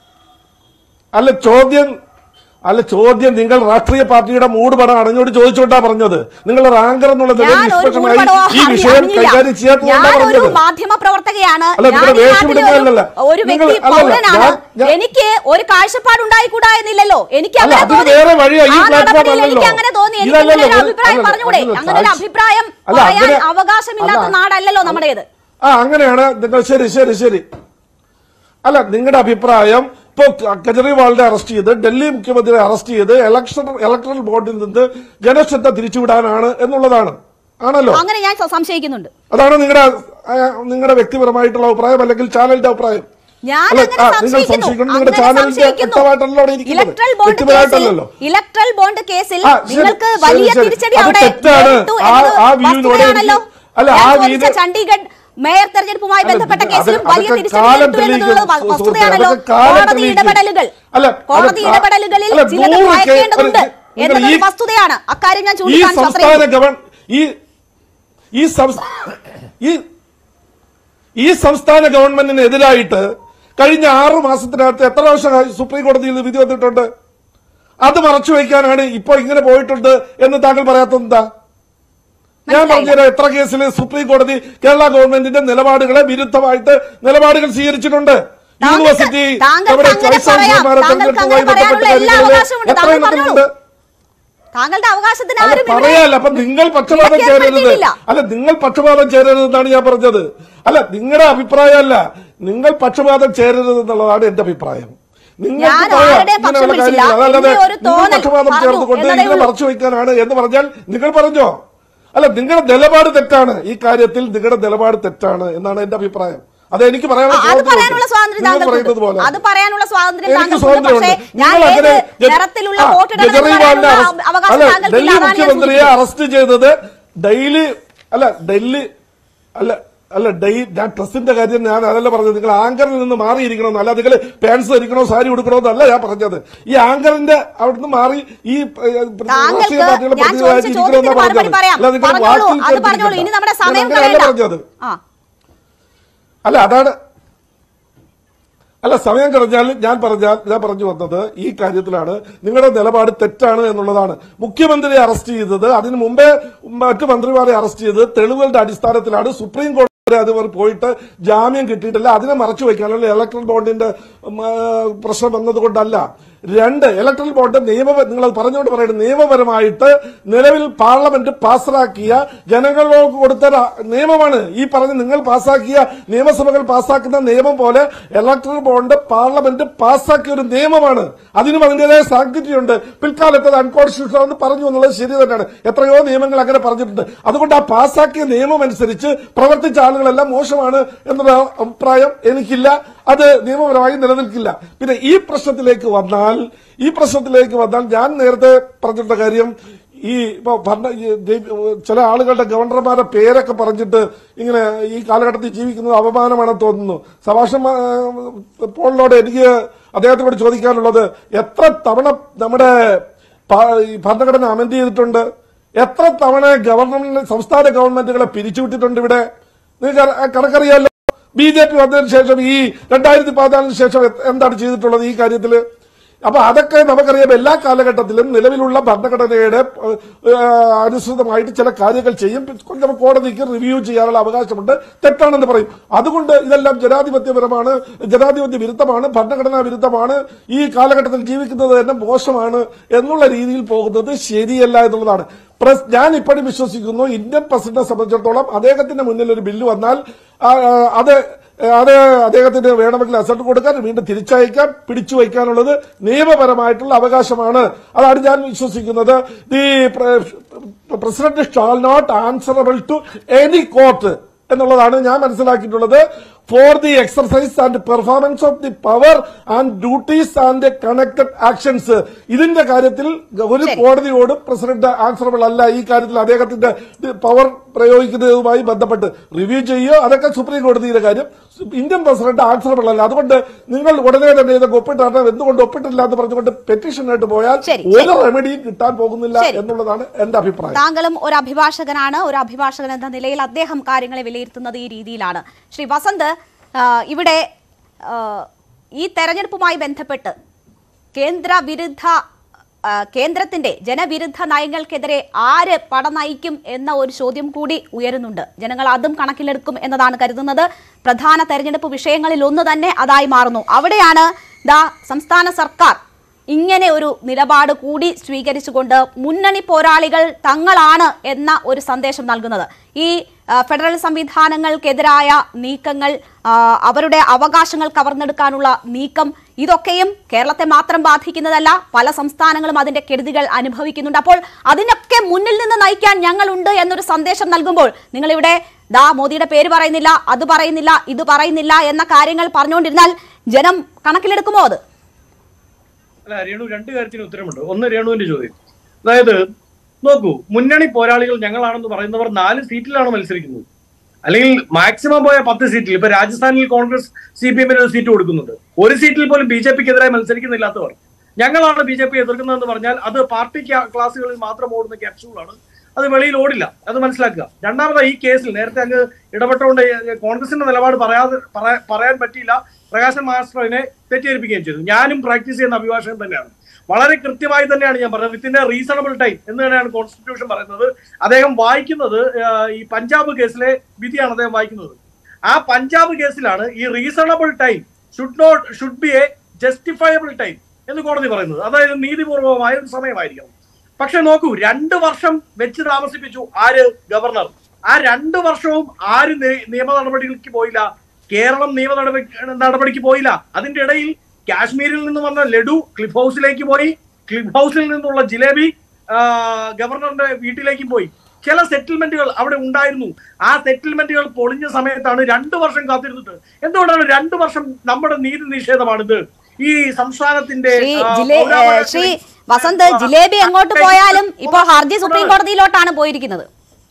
അല്ല ചോദ്യം അല്ല ചോദ്യം നിങ്ങൾ രാഷ്ട്രീയ പാർട്ടിയുടെ മൂട് പടം അടഞ്ഞോട് ചോദിച്ചോണ്ടാ പറഞ്ഞത് നിങ്ങൾ റാങ്കർ എന്നുള്ള നിലയിൽ ഞാൻ ഒരു നിഷ്പക്ഷമായി മൂടുപടമോ ഈ വിഷയം അറിഞ്ഞില്ല. കൈകാര്യം ചെയ്യാത്തതുകൊണ്ടാ ഞാൻ ഒരു പറഞ്ഞത് മാധ്യമ പ്രവർത്തകയാണ് അല്ല, ഞാൻ നിങ്ങളുടെ ഈ വേഷം നാട്ടിലെ ഇടുന്നതല്ലല്ല. ഒരു- ഒരു നിങ്ങൾ- വ്യക്തി അല്ലല്ല, പൗരനാണ് ഞാൻ- ഞാൻ- എനിക്ക് ഒരു കാഴ്ചപ്പാട് ഉണ്ടായിക്കൂടാ എന്നില്ലല്ലോ എനിക്ക് അല്ല, അങ്ങനെ അതിന് തോന്നി. വേറെ വഴിയാ, ഈ ആ platform നടപടിയിൽ അല്ലല്ലോ. എനിക്ക് അങ്ങനെ തോന്നി എനിക്ക് ഇതല്ലല്ലോ, അങ്ങനെ ഒരു ഒരു- അഭിപ്രായം അല്ലല്ല, പറഞ്ഞൂടെ അല്ലല്ല, അങ്ങനെ ഒരു കാഴ്ച- അഭിപ്രായം അല്ല, പറയാൻ അങ്ങനെ- അവകാശമില്ലാത്ത അല്ല. നാടല്ലല്ലോ നമ്മുടേത് ആ അങ്ങനെയാണ് നിങ്ങൾ ശരി ശരി ശരി അല്ല നിങ്ങളുടെ അഭിപ്രായം ഇപ്പോ കെജ്രിവാളിനെ അറസ്റ്റ് ചെയ്ത് ഡൽഹി മുഖ്യമന്ത്രിയെ അറസ്റ്റ് ചെയ്ത് ഇലക്ഷൻ ഇലക്ട്രൽ ബോർഡിൽ നിന്ന് ജനശ്രദ്ധ തിരിച്ചുവിടാനാണ് എന്നുള്ളതാണ് ആണല്ലോ അങ്ങനെ ഞാൻ സ- സംശയിക്കുന്നുണ്ട് അതാണ് നിങ്ങളുടെ ആ, നിങ്ങളുടെ വ്യക്തിപരമായിട്ടുള്ള അഭിപ്രായം അല്ലെങ്കിൽ ചാനലിന്റെ അഭിപ്രായം ഞാൻ അല്ല, അങ്ങനെ ആ, നിങ്ങൾ സംശയിക്കുന്നു സംശയിക്കുന്നു. അങ്ങനെ നിങ്ങളുടെ ചാനലിന്റെ സംശയിക്കുന്നു. വ്യക്തമായിട്ടല്ലോ അവിടെ ഇരിക്കുന്നത്. ഇലക്ട്രൽ ബോണ്ട് കേസിൽ വ്യക്തിപരമായിട്ടല്ലല്ലോ. ഇലക്ട്രൽ ബോണ്ട് കേസിൽ ആ, ശരി, നിങ്ങൾക്ക് ശരി, വലിയ ശരി. തിരിച്ചടി അത് അവിടെ തെറ്റാണ്. നേരിട്ടു ആ- എന്നത് ആ വ്യൂവിനോട് വസ്തുതയാണല്ലോ. എനിക്ക് അല്ല, ഞാൻ ആ ചോദിച്ച വ്യൂവിന് ചണ്ഡീഗഡ് മേയർ തെരഞ്ഞെടുപ്പുമായി അല്ല, ബന്ധപ്പെട്ട അത് കേസിലും വലിയ അതൊക്കെ തിരിച്ചടി കാലം നേരിട്ടു തെളിയിക്കും, എന്നുള്ളത് വ- സുഹൃത്തേ. വസ്തുതയാണല്ലോ അതൊക്കെ കാലം കോടതി തെളിയിക്കും. ഇടപെടലുകൾ അല്ല, കോടതി അത് ഇടപെടലുകളിൽ അല്ല, ചിലത് നൂറ് കേ- വായിക്കേണ്ടതുണ്ട് ഒരു- നിങ്ങൾ എന്നുള്ളത് ഈ- വസ്തുതയാണ് അക്കാര്യം ഞാൻ ഈ ചൂണ്ടിക്കാണിച്ചു സംസ്ഥാന അത്രയും ഗവൺ ഈ ഈ സംസ്ഥ- ഈ ഈ സംസ്ഥാന ഗവൺമെന്റിനെതിരായിട്ട് കഴിഞ്ഞ ആറു മാസത്തിനകത്ത് എത്ര വർഷം സുപ്രീം കോടതിയിൽ വിധി വന്നിട്ടുണ്ട് അത് മറച്ചു വയ്ക്കാനാണ് ഇപ്പൊ ഇങ്ങനെ പോയിട്ടുണ്ട് എന്ന് താങ്കൾ പറയാത്തത് എന്താ ഞാൻ മനസ്സിലായില്ല. പറഞ്ഞുതരാം എത്ര കേസിൽ സുപ്രീം കോടതി കേരള ഗവൺമെന്റിന്റെ നിലപാടുകളെ വിരുദ്ധമായിട്ട് നിലപാടുകൾ സ്വീകരിച്ചിട്ടുണ്ട് താങ്കൾക്ക് യൂണിവേഴ്സിറ്റി താങ്കൾക്ക് നമ്മുടെ അങ്ങനെ വൈസ് പറയാം. ചാൻസലർമാരെ താങ്കൾക്ക് തെരഞ്ഞെടുപ്പുമായി അങ്ങനെ ബന്ധപ്പെട്ട പറയാനുള്ള എല്ലാ കാര്യങ്ങളിൽ അവകാശമുണ്ട്. എത്ര താങ്കൾ എണ്ണത്തിലുണ്ട് താങ്കളുടെ അവകാശത്തിന് അല്ല ആരും ഇവിടെ പറയാല്ല അപ്പൊ നിങ്ങൾ പക്ഷപാതം ഇതൊക്കെ ചേരരുത് ഏർപ്പെടുത്തിയിട്ടില്ല. അല്ല നിങ്ങൾ പക്ഷപാതം ചേരരുതെന്നാണ് ഞാൻ പറഞ്ഞത് അല്ല നിങ്ങളുടെ അഭിപ്രായമല്ല നിങ്ങൾ പക്ഷപാതം ചേരരുത് എന്നുള്ളതാണ് എന്റെ അഭിപ്രായം നിങ്ങൾക്ക് ഞാൻ പറയാം ആരുടെയും പക്ഷം ഇങ്ങനെയുള്ള പിടിച്ചില്ല. കാര്യങ്ങൾ. അതല്ലാതെ എന്റെ ഒരു നിങ്ങൾ തോന്നൽ പക്ഷപാതം പറഞ്ഞു ചേർന്നുകൊണ്ട് എന്നതേ ഇതിനെ ഉള്ളൂ. മറച്ചു വയ്ക്കാനാണ് എന്ന് പറഞ്ഞാൽ നിങ്ങൾ പറഞ്ഞോ അല്ല നിങ്ങളുടെ നിലപാട് തെറ്റാണ് ഈ കാര്യത്തിൽ നിങ്ങളുടെ നിലപാട് തെറ്റാണ് എന്നാണ് എന്റെ അഭിപ്രായം അത് എനിക്ക് ആ, പറയാനുള്ള അത് സ്വാതന്ത്ര്യമുണ്ട്. പറയാനുള്ള സ്വാതന്ത്ര്യം നിങ്ങൾ പറയുന്നത് പോലെ താങ്കൾക്കുണ്ട് അത് പറയാനുള്ള സ്വാതന്ത്ര്യം എനിക്ക് താങ്കൾക്കുണ്ട് പക്ഷേ സ്വാതന്ത്ര്യമുണ്ട് ഞാൻ നിങ്ങൾ ഏത് അങ്ങനെ ജ- നിറത്തിലുള്ള ആ, വോട്ടിടണം എന്ന് കെജ്രിവാളിനെ പറയാനുള്ള അറസ്റ്റ്- അവകാശം അല്ല, താങ്കൾക്കില്ല ഡൽഹി അതാണ് ഞാൻ മുഖ്യമന്ത്രിയെ സൂചിപ്പിച്ചത്. അറസ്റ്റ് ചെയ്തത് ഡൽഹി അല്ല ഡൽഹി അല്ല അല്ല ഡൽഹി ഞാൻ ഡ്രസ്സിന്റെ കാര്യം ഞാൻ അതല്ല പറഞ്ഞത് നിങ്ങൾ ആങ്കറിൽ നിന്ന് മാറിയിരിക്കണമെന്ന് അല്ല നിങ്ങൾ പാൻസ് ധരിക്കണോ സാരി ഉടുക്കണമെന്നല്ല ഞാൻ പറഞ്ഞത് ഈ ആങ്കറിന്റെ അവിടുന്ന് മാറി ഈ ഏഹ്, താങ്കൾക്ക് രാഷ്ട്രീയ പാർട്ടികളുടെ ഞാൻ ചോദിച്ച പ്രതിനിധിയായിട്ട് ചോദ്യത്തിന് ഇരിക്കണമെന്നാ മറുപടി പറഞ്ഞത് പറയാം അല്ല നിങ്ങൾ പറഞ്ഞോളൂ വാക്കിൽ അത് പറഞ്ഞോളൂ ഇനി കേൾപ്പിക്കണ്ട. നമ്മുടെ ഞാൻ സമയം അങ്ങനെയല്ല കളയണ്ട പറഞ്ഞത് ആ അല്ല അതാണ് അല്ല സമയം കഴിഞ്ഞാൽ ഞാൻ പറഞ്ഞാൽ ഞാൻ പറഞ്ഞു വന്നത് ഈ കാര്യത്തിലാണ് നിങ്ങളുടെ നിലപാട് തെറ്റാണ് എന്നുള്ളതാണ് മുഖ്യമന്ത്രിയെ അറസ്റ്റ് ചെയ്തത് അതിനു മുമ്പേ മറ്റു മന്ത്രിമാരെ അറസ്റ്റ് ചെയ്തത് തെളിവുകളുടെ അടിസ്ഥാനത്തിലാണ് സുപ്രീം കോടതി വരെ അത് പോയിട്ട് ജാമ്യം കിട്ടിയിട്ടില്ല അതിനെ മറച്ചു വയ്ക്കാനുള്ള ഇലക്ട്രൽ ബോണ്ടിന്റെ ഉം, ആ, പ്രശ്നം വന്നതുകൊണ്ടല്ല രണ്ട് ഇലക്ട്രൽ ബോണ്ട് നിയമ നിങ്ങൾ പറഞ്ഞുകൊണ്ട് പറയുന്നത് നിയമപരമായിട്ട് നിലവിൽ പാർലമെന്റ് പാസ്സാക്കിയ ജനങ്ങൾക്ക് കൊടുത്ത ര- നിയമമാണ് ഈ പറഞ്ഞ നിങ്ങൾ പാസ്സാക്കിയ നിയമസഭകൾ പാസ്സാക്കുന്ന നിയമം പോലെ ഇലക്ട്രൽ ബോണ്ട് പാർലമെന്റ് പാസ്സാക്കിയ ഒരു നിയമമാണ് അതിനും അതിന്റേതായ സാങ്കേതിക ഉണ്ട് പിൽക്കാലത്ത് അത് അൺകോൺസ്റ്റിറ്റ്യൂഷൻ എന്ന് പറഞ്ഞു എന്നുള്ളത് ശരി തന്നെയാണ് എത്രയോ നിയമങ്ങൾ അങ്ങനെ പറഞ്ഞിട്ടുണ്ട് അതുകൊണ്ട് ആ പാസ്സാക്കിയ നിയമം അനുസരിച്ച് പ്രവർത്തിച്ച ആളുകളെല്ലാം മോശമാണ് എന്നുള്ള അഭിപ്രായം എനിക്കില്ല അത് നിയമപരമായി നിലനിൽക്കില്ല പിന്നെ ഈ പ്രശ്നത്തിലേക്ക് വന്നാൽ ഈ പ്രശ്നത്തിലേക്ക് വന്നാൽ ഞാൻ നേരത്തെ പറഞ്ഞിട്ടുള്ള കാര്യം ഈ ഇപ്പൊ ഭരണ ഈ ദേ- ചില ആളുകളുടെ ഗവർണർമാരുടെ പേരൊക്കെ പറഞ്ഞിട്ട് ഇങ്ങനെ ഈ കാലഘട്ടത്തിൽ ജീവിക്കുന്നത് അപമാനമാണെന്ന് തോന്നുന്നു സഭാഷം പോളിനോട് എനിക്ക് അദ്ദേഹത്തോട് ചോദിക്കാനുള്ളത് എത്ര തവണ നമ്മുടെ പ- ഈ ഭരണഘടന അമെന്റ് ചെയ്തിട്ടുണ്ട് എത്ര തവണ ഗവർണർ സംസ്ഥാന ഗവൺമെന്റുകളെ പിരിച്ചുവിട്ടിട്ടുണ്ട് ഇവിടെ നിങ്ങൾക്ക് കണക്കറിയാലോ ബി ജെ പി വന്നതിന് ശേഷം ഈ രണ്ടായിരത്തി പതിനാലിന് ശേഷം എ- എന്താണ് ചെയ്തിട്ടുള്ളത് ഈ കാര്യത്തില് അപ്പൊ അതൊക്കെ നമുക്കറിയാം എല്ലാ കാലഘട്ടത്തിലും നിലവിലുള്ള ഭരണഘടനയുടെ ഏഹ്, ഏഹ്, അനുസൃതമായിട്ട് ചില കാര്യങ്ങൾ ചെയ്യും కొంచెం കോടതിക്ക് റിവ്യൂ ചെയ്യാനുള്ള അവകാശമുണ്ട് തെറ്റാണെന്ന് പറയും അതുകൊണ്ട് ഇതെല്ലാം ജനാധിപത്യപരമാണ് ജനാധിപത്യ വിരുദ്ധമാണ് ഭരണഘടനാ വിരുദ്ധമാണ് ഈ കാലഘട്ടത്തിൽ ജീവിക്കുന്നത് തന്നെ മോശമാണ് എന്നുള്ള രീതിയിൽ പോകുന്നത് ശരിയല്ല എന്നുള്ളതാണ് പ്രസ് ഞാൻ ഇപ്പോഴും വിശ്വസിക്കുന്നു ഇന്ത്യൻ പ്രസിഡന്റിനെ സംബന്ധിച്ചിടത്തോളം അദ്ദേഹത്തിന്റെ മുന്നിൽ ഒരു ബില്ല് വന്നാൽ ആ, ആ, അത് അത് അദ്ദേഹത്തിന് വേണമെങ്കിൽ അസറ്റ് കൊടുക്കാൻ വീണ്ടും തിരിച്ചയക്കാൻ പിടിച്ചു വയ്ക്കാനുള്ളത് നിയമപരമായിട്ടുള്ള അവകാശമാണ് അതാണ് ഞാൻ വിശ്വസിക്കുന്നത് the president shall not answerable to any court എന്നുള്ളതാണ് ഞാൻ മനസ്സിലാക്കിയിട്ടുള്ളത് for the exercise and performance of the power and duties and the connected actions ഇതിന്റെ കാര്യത്തിൽ ഒരു ശരി. കോടതിയോടും പ്രസിഡന്റ് ആൻസറബിൾ അല്ല ഈ കാര്യത്തിൽ അദ്ദേഹത്തിന്റെ പവർ പ്രയോഗിക്കുന്നതുമായി ബന്ധപ്പെട്ട് റിവ്യൂ ചെയ്യുകയോ അതൊക്കെ സുപ്രീം കോടതിയുടെ കാര്യം ഇന്ത്യൻ പ്രസിഡന്റ് ആൻസറബിൾ അല്ല അതുകൊണ്ട് നിങ്ങൾ ഉടനെ തന്നെ ഇതൊക്കെ ഒപ്പിട്ടാണ് എന്തുകൊണ്ട് ഒപ്പിട്ടില്ല എന്ന് പറഞ്ഞുകൊണ്ട് പെറ്റീഷനായിട്ട് പോയാൽ ശരി, ഒരു റെമഡിയും കിട്ടാൻ പോകുന്നില്ല ശരി. എന്നുള്ളതാണ് എന്റെ അഭിപ്രായം താങ്കളും ഒരു അഭിഭാഷകനാണ് ഒരു അഭിഭാഷകൻ എന്ന നിലയിൽ അദ്ദേഹം കാര്യങ്ങളെ വിലയിരുത്തുന്നത് ഈ രീതിയിലാണ് ശ്രീ വസന്ത് ആ, ഇവിടെ ആ, ഈ തെരഞ്ഞെടുപ്പുമായി ബന്ധപ്പെട്ട് കേന്ദ്ര വിരുദ്ധ ആ, കേന്ദ്രത്തിന്റെ ജനവിരുദ്ധ നയങ്ങൾക്കെതിരെ ആര് പട നയിക്കും എന്ന ഒരു ചോദ്യം കൂടി ഉയരുന്നുണ്ട് ജനങ്ങൾ അതും കണക്കിലെടുക്കും എന്നതാണ് കരുതുന്നത് പ്രധാന തെരഞ്ഞെടുപ്പ് വിഷയങ്ങളിൽ ഒന്ന് തന്നെ അതായി മാറുന്നു അവിടെയാണ് ദാ സംസ്ഥാന സർക്കാർ ഇങ്ങനെ ഒരു നിലപാട് കൂടി സ്വീകരിച്ചുകൊണ്ട് മുന്നണി പോരാളികൾ തങ്ങളാണ് എന്ന ഒരു സന്ദേശം നൽകുന്നത് ഈ ആ, ഫെഡറൽ സംവിധാനങ്ങൾക്കെതിരായ നീക്കങ്ങൾ ആ, അവരുടെ അവകാശങ്ങൾ കവർന്നെടുക്കാനുള്ള നീക്കം ഇതൊക്കെയും കേരളത്തെ മാത്രം ബാധിക്കുന്നതല്ല പല സംസ്ഥാനങ്ങളും അതിന്റെ കെടുതികൾ അനുഭവിക്കുന്നുണ്ട് അപ്പോൾ അതിനൊക്കെ മുന്നിൽ നിന്ന് നയിക്കാൻ ഞങ്ങളുണ്ട് എന്നൊരു സന്ദേശം നൽകുമ്പോൾ നിങ്ങളിവിടെ ദാ മോദിയുടെ പേര് പറയുന്നില്ല അത് പറയുന്നില്ല ഇത് പറയുന്നില്ല എന്ന കാര്യങ്ങൾ പറഞ്ഞുകൊണ്ടിരുന്നാൽ ജനം കണക്കിലെടുക്കുമോ അത് അല്ല രേണു രണ്ട് കാര്യത്തിന് ഉത്തരമുണ്ട് ഒന്ന് രേണുവിന്റെ ചോദ്യം അതായത് നോക്കൂ മുന്നണി പോരാളികൾ ഞങ്ങളാണെന്ന് പറയുന്നവർ നാല് സീറ്റിലാണ് മത്സരിക്കുന്നത് അല്ലെങ്കിൽ മാക്സിമം പോയ പത്ത് സീറ്റിൽ ഇപ്പൊ രാജസ്ഥാനിൽ കോൺഗ്രസ് സി പി എമ്മിന് ഒരു സീറ്റ് കൊടുക്കുന്നുണ്ട് ഒരു സീറ്റിൽ പോലും ബി ജെ പിക്ക് എതിരായി മത്സരിക്കുന്നില്ലാത്തവർ ഞങ്ങളാണ് ബി ജെ പി എതിർക്കുന്നതെന്ന് പറഞ്ഞാൽ അത് പാർട്ടി ക്യാ- ക്ലാസുകളിൽ മാത്രം ഓടുന്ന ക്യാപ്സ്യൂളാണ് അത് വെളിയിൽ ഓടില്ല അത് മനസ്സിലാക്കുക രണ്ടാമത് ഈ കേസിൽ നേരത്തെ അങ്ങ് ഇടപെട്ടുകൊണ്ട് കോൺഗ്രസിന്റെ നിലപാട് പറയാതെ പറയാ- പറയാൻ പറ്റിയില്ല പ്രകാശൻ മാസ്റ്ററിനെ തെറ്റിദ്ധരിപ്പിക്കുകയും ചെയ്തു ഞാനും പ്രാക്ടീസ് ചെയ്യുന്ന അഭിഭാഷകൻ തന്നെയാണ് വളരെ കൃത്യമായി തന്നെയാണ് ഞാൻ പറഞ്ഞത് വിത്തിൻ എ റീസണബിൾ ടൈം എന്ന് തന്നെയാണ് കോൺസ്റ്റിറ്റ്യൂഷൻ പറയുന്നത് അദ്ദേഹം വായിക്കുന്നത് ആ, ഈ പഞ്ചാബ് കേസിലെ വിധിയാണ് അദ്ദേഹം വായിക്കുന്നത് ആ പഞ്ചാബ് കേസിലാണ് ഈ reasonable time should not should be a justifiable time എന്ന് കോടതി പറയുന്നത് അതായത് നീതിപൂർവമായ ഒരു സമയമായിരിക്കണം പക്ഷെ നോക്കൂ രണ്ട് വർഷം വെച്ച് താമസിപ്പിച്ചു ആര് ഗവർണർ ആ രണ്ട് വർഷവും ആര് നി- നിയമ നടപടികൾക്ക് പോയില്ല കേരളം നിയമ നടപടി നടപടിക്ക് പോയില്ല അതിന്റെ ഇടയിൽ കാശ്മീരിൽ നിന്ന് വന്ന ലഡു ക്ലിഫ് ഹൗസിലേക്ക് പോയി ക്ലിഫ് ഹൗസിൽ നിന്നുള്ള ജിലേബി ആ, ഗവർണറുടെ വീട്ടിലേക്കും പോയി ചില സെറ്റിൽമെന്റുകൾ അവിടെ ഉണ്ടായിരുന്നു ആ സെറ്റിൽമെന്റുകൾ പൊളിഞ്ഞ സമയത്താണ് രണ്ടു വർഷം കാത്തിരുന്നിട്ട് എന്തുകൊണ്ടാണ് രണ്ടു വർഷം നമ്മുടെ നീതി നിഷേധമാണിത് ഈ സംസ്ഥാനത്തിന്റെ ശ്രീ ആ, ജിലേ ഏ, പൗരാവകാശ- ശ്രീ വസന്ത് ജിലേബി എങ്ങോട്ട് പോയാലും ഇപ്പോ ഹർജി സുപ്രീം കോടതിയിലോട്ടാണ് പോയിരിക്കുന്നത്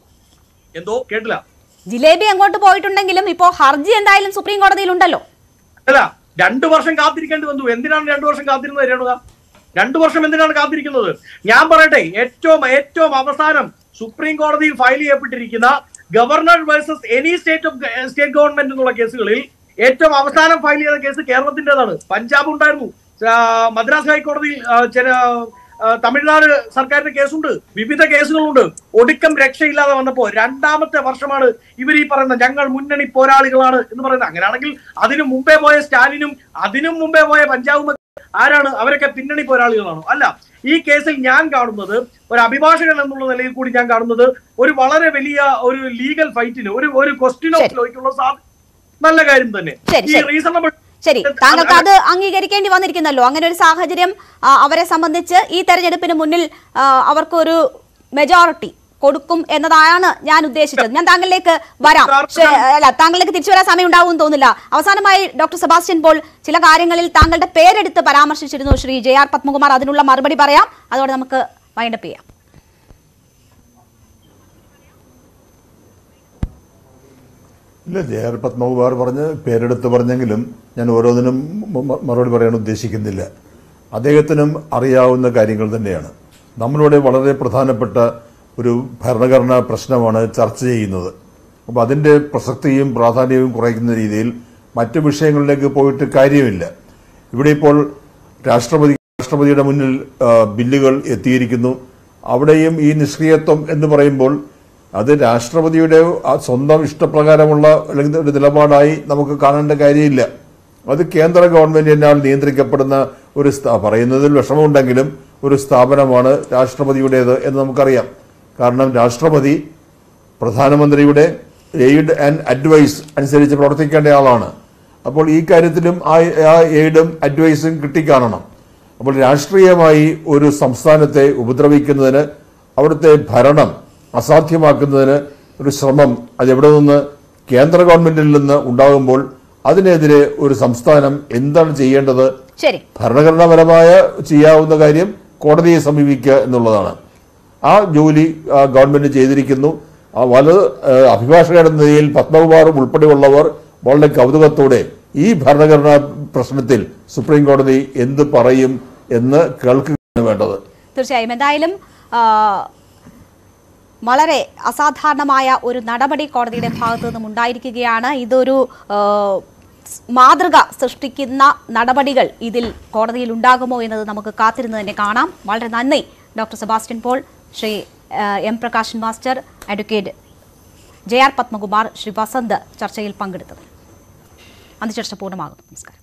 എന്തോ കേട്ടില്ല ജിലേബി എങ്ങോട്ട് പോയിട്ടുണ്ടെങ്കിലും ഇപ്പോ ഹർജി എന്തായാലും സുപ്രീം കോടതിയിലുണ്ടല്ലോ അല്ല രണ്ടു വർഷം കാത്തിരിക്കേണ്ടി വന്നു എന്തിനാണ് രണ്ടു വർഷം കാത്തിരുന്നത് രേണുക രണ്ടു വർഷം എന്തിനാണ് കാത്തിരിക്കുന്നത് ഞാൻ പറയട്ടെ ഏറ്റവും ഏറ്റവും അവസാനം സുപ്രീം കോടതിയിൽ ഫയൽ ചെയ്യപ്പെട്ടിരിക്കുന്ന governor versus any state of state government എന്നുള്ള കേസുകളിൽ ഏറ്റവും അവസാനം ഫയൽ ചെയ്ത കേസ് കേരളത്തിന്റേതാണ് പഞ്ചാബ് ഉണ്ടായിരുന്നു ആ, മദ്രാസ് ഹൈക്കോടതിയിൽ ആ, ചില ആ, തമിഴ്നാട് സർക്കാരിന്റെ കേസുണ്ട് വിവിധ കേസുകളുണ്ട് ഒടുക്കം രക്ഷയില്ലാതെ വന്നപ്പോ രണ്ടാമത്തെ വർഷമാണ് ഇവർ ഈ പറയുന്ന ഞങ്ങൾ മുന്നണി പോരാളികളാണ് എന്ന് പറയുന്നത് അങ്ങനെയാണെങ്കിൽ അതിനു മുമ്പേ പോയ സ്റ്റാലിനും അതിനും മുമ്പേ പോയ പഞ്ചാബും ഒക്കെ ആരാണ് അവരൊക്കെ പിന്നണി പോരാളികളാണോ അല്ല ഈ കേസിൽ ഞാൻ കാണുന്നത് ഒരു അഭിഭാഷകൻ എന്നുള്ള നിലയിൽ കൂടി ഞാൻ കാണുന്നത് ഒരു വളരെ വലിയ ഒരു ലീഗൽ ഫൈറ്റിന് ഒരു ഒരു ക്വസ്റ്റ്യൻ ഓഫ് ശരി. ലോയ്ക്കുള്ള സാ- നല്ല കാര്യം തന്നെ ശരി, ഈ ശരി. റീസണബിൾ ശരി താങ്കൾക്ക് അത് അംഗീകരിക്കേണ്ടി വന്നിരിക്കുന്നല്ലോ അങ്ങനെ ഒരു സാഹചര്യം ആ, അവരെ സംബന്ധിച്ച് ഈ തെരഞ്ഞെടുപ്പിന് മുന്നിൽ ആ, അവർക്കൊരു മെജോറിറ്റി കൊടുക്കും എന്നതാണ് ഞാൻ ഉദ്ദേശിച്ചത് ഞാൻ താങ്കളിലേക്ക് വരാം പക്ഷേ, അല്ല താങ്കളിലേക്ക് തിരിച്ചു വരാൻ സമയം ഉണ്ടാവും തോന്നില്ല അവസാനമായി ഡോക്ടർ സെബാസ്റ്റ്യൻ പോൾ ചില കാര്യങ്ങളിൽ താങ്കളുടെ പേരെടുത്ത് പരാമർശിച്ചിരുന്നു ശ്രീ ജെ ആർ പത്മകുമാർ അതിനുള്ള മറുപടി പറയാം അതോടെ നമുക്ക് വൈൻഡപ്പ് ചെയ്യാം ഇല്ല ജെ ആർ പത്മകുമാർ പറഞ്ഞ് പേരെടുത്ത് പറഞ്ഞെങ്കിലും ഞാൻ ഓരോന്നിനും മ- മ- മറുപടി പറയാൻ ഉദ്ദേശിക്കുന്നില്ല അദ്ദേഹത്തിനും അറിയാവുന്ന കാര്യങ്ങൾ തന്നെയാണ് നമ്മളിവിടെ വളരെ പ്രധാനപ്പെട്ട ഒരു ഭരണഘടനാ പ്രശ്നമാണ് ചർച്ച ചെയ്യുന്നത് അപ്പോൾ അതിൻ്റെ പ്രസക്തിയും പ്രാധാന്യവും കുറയ്ക്കുന്ന രീതിയിൽ മറ്റു വിഷയങ്ങളിലേക്ക് പോയിട്ട് കാര്യമില്ല ഇവിടെ ഇപ്പോൾ രാഷ്ട്രപതി രാഷ്ട്രപതിയുടെ മുന്നിൽ ആ, ബില്ലുകൾ എത്തിയിരിക്കുന്നു അവിടെയും ഈ നിഷ്ക്രിയത്വം എന്ന് പറയുമ്പോൾ അത് രാഷ്ട്രപതിയുടെ ആ സ്വന്തം ഇഷ്ടപ്രകാരമുള്ള അല്ലെങ്കിൽ ഒരു നിലപാടായി നമുക്ക് കാണേണ്ട കാര്യമില്ല അത് കേന്ദ്ര ഗവൺമെന്റിനാൽ നിയന്ത്രിക്കപ്പെടുന്ന ഒരു സ്ഥാ- പറയുന്നതിൽ വിഷമമുണ്ടെങ്കിലും ഒരു സ്ഥാപനമാണ് രാഷ്ട്രപതിയുടേത് എന്ന് നമുക്കറിയാം കാരണം രാഷ്ട്രപതി പ്രധാനമന്ത്രിയുടെ എയ്ഡ് ആൻഡ് അഡ്വൈസ് അനുസരിച്ച് പ്രവർത്തിക്കേണ്ട ആളാണ് അപ്പോൾ ഈ കാര്യത്തിലും ആ ആ എയ്ഡും അഡ്വൈസും കിട്ടിക്കാണണം അപ്പോൾ രാഷ്ട്രീയമായി ഒരു സംസ്ഥാനത്തെ ഉപദ്രവിക്കുന്നതിന് അവിടുത്തെ ഭരണം അസാധ്യമാക്കുന്നതിന് ഒരു ശ്രമം അത് എവിടെ നിന്ന് കേന്ദ്ര ഗവൺമെന്റിൽ നിന്ന് ഉണ്ടാകുമ്പോൾ അതിനെതിരെ ഒരു സംസ്ഥാനം എന്താണ് ചെയ്യേണ്ടത് ശരി ഭരണഘടനാപരമായ ചെയ്യാവുന്ന കാര്യം കോടതിയെ സമീപിക്കുക എന്നുള്ളതാണ് ആ ജോലി ആ, ഗവൺമെന്റ് ചെയ്തിരിക്കുന്നു ആ വലത് ആ, അഭിഭാഷകരുടെ നിലയിൽ പത്മകുമാറും ഉൾപ്പെടെയുള്ളവർ വളരെ കൗതുകത്തോടെ ഈ ഭരണഘടനാ പ്രശ്നത്തിൽ സുപ്രീം കോടതി എന്ത് പറയും എന്ന് കേൾക്കുകയാണ് വേണ്ടത് തീർച്ചയായും എന്തായാലും ആ, വളരെ അസാധാരണമായ ഒരു നടപടി കോടതിയുടെ ഭാഗത്തു നിന്നും ഉണ്ടായിരിക്കുകയാണ് ഇതൊരു ആ, മാതൃക സൃഷ്ടിക്കുന്ന നടപടികൾ ഇതിൽ കോടതിയിൽ ഉണ്ടാകുമോ എന്നത് നമുക്ക് കാത്തിരുന്ന് തന്നെ കാണാം വളരെ നന്ദി ഡോക്ടർ സെബാസ്റ്റ്യൻ പോൾ ശ്രീ ആ, M Prakashan master advocate J R Padmakumar Shri Vasanth ചർച്ചയിൽ പങ്കെടുത്തത് അന്ത്യചർച്ച പൂർണ്ണമാകുന്നു നമസ്കാരം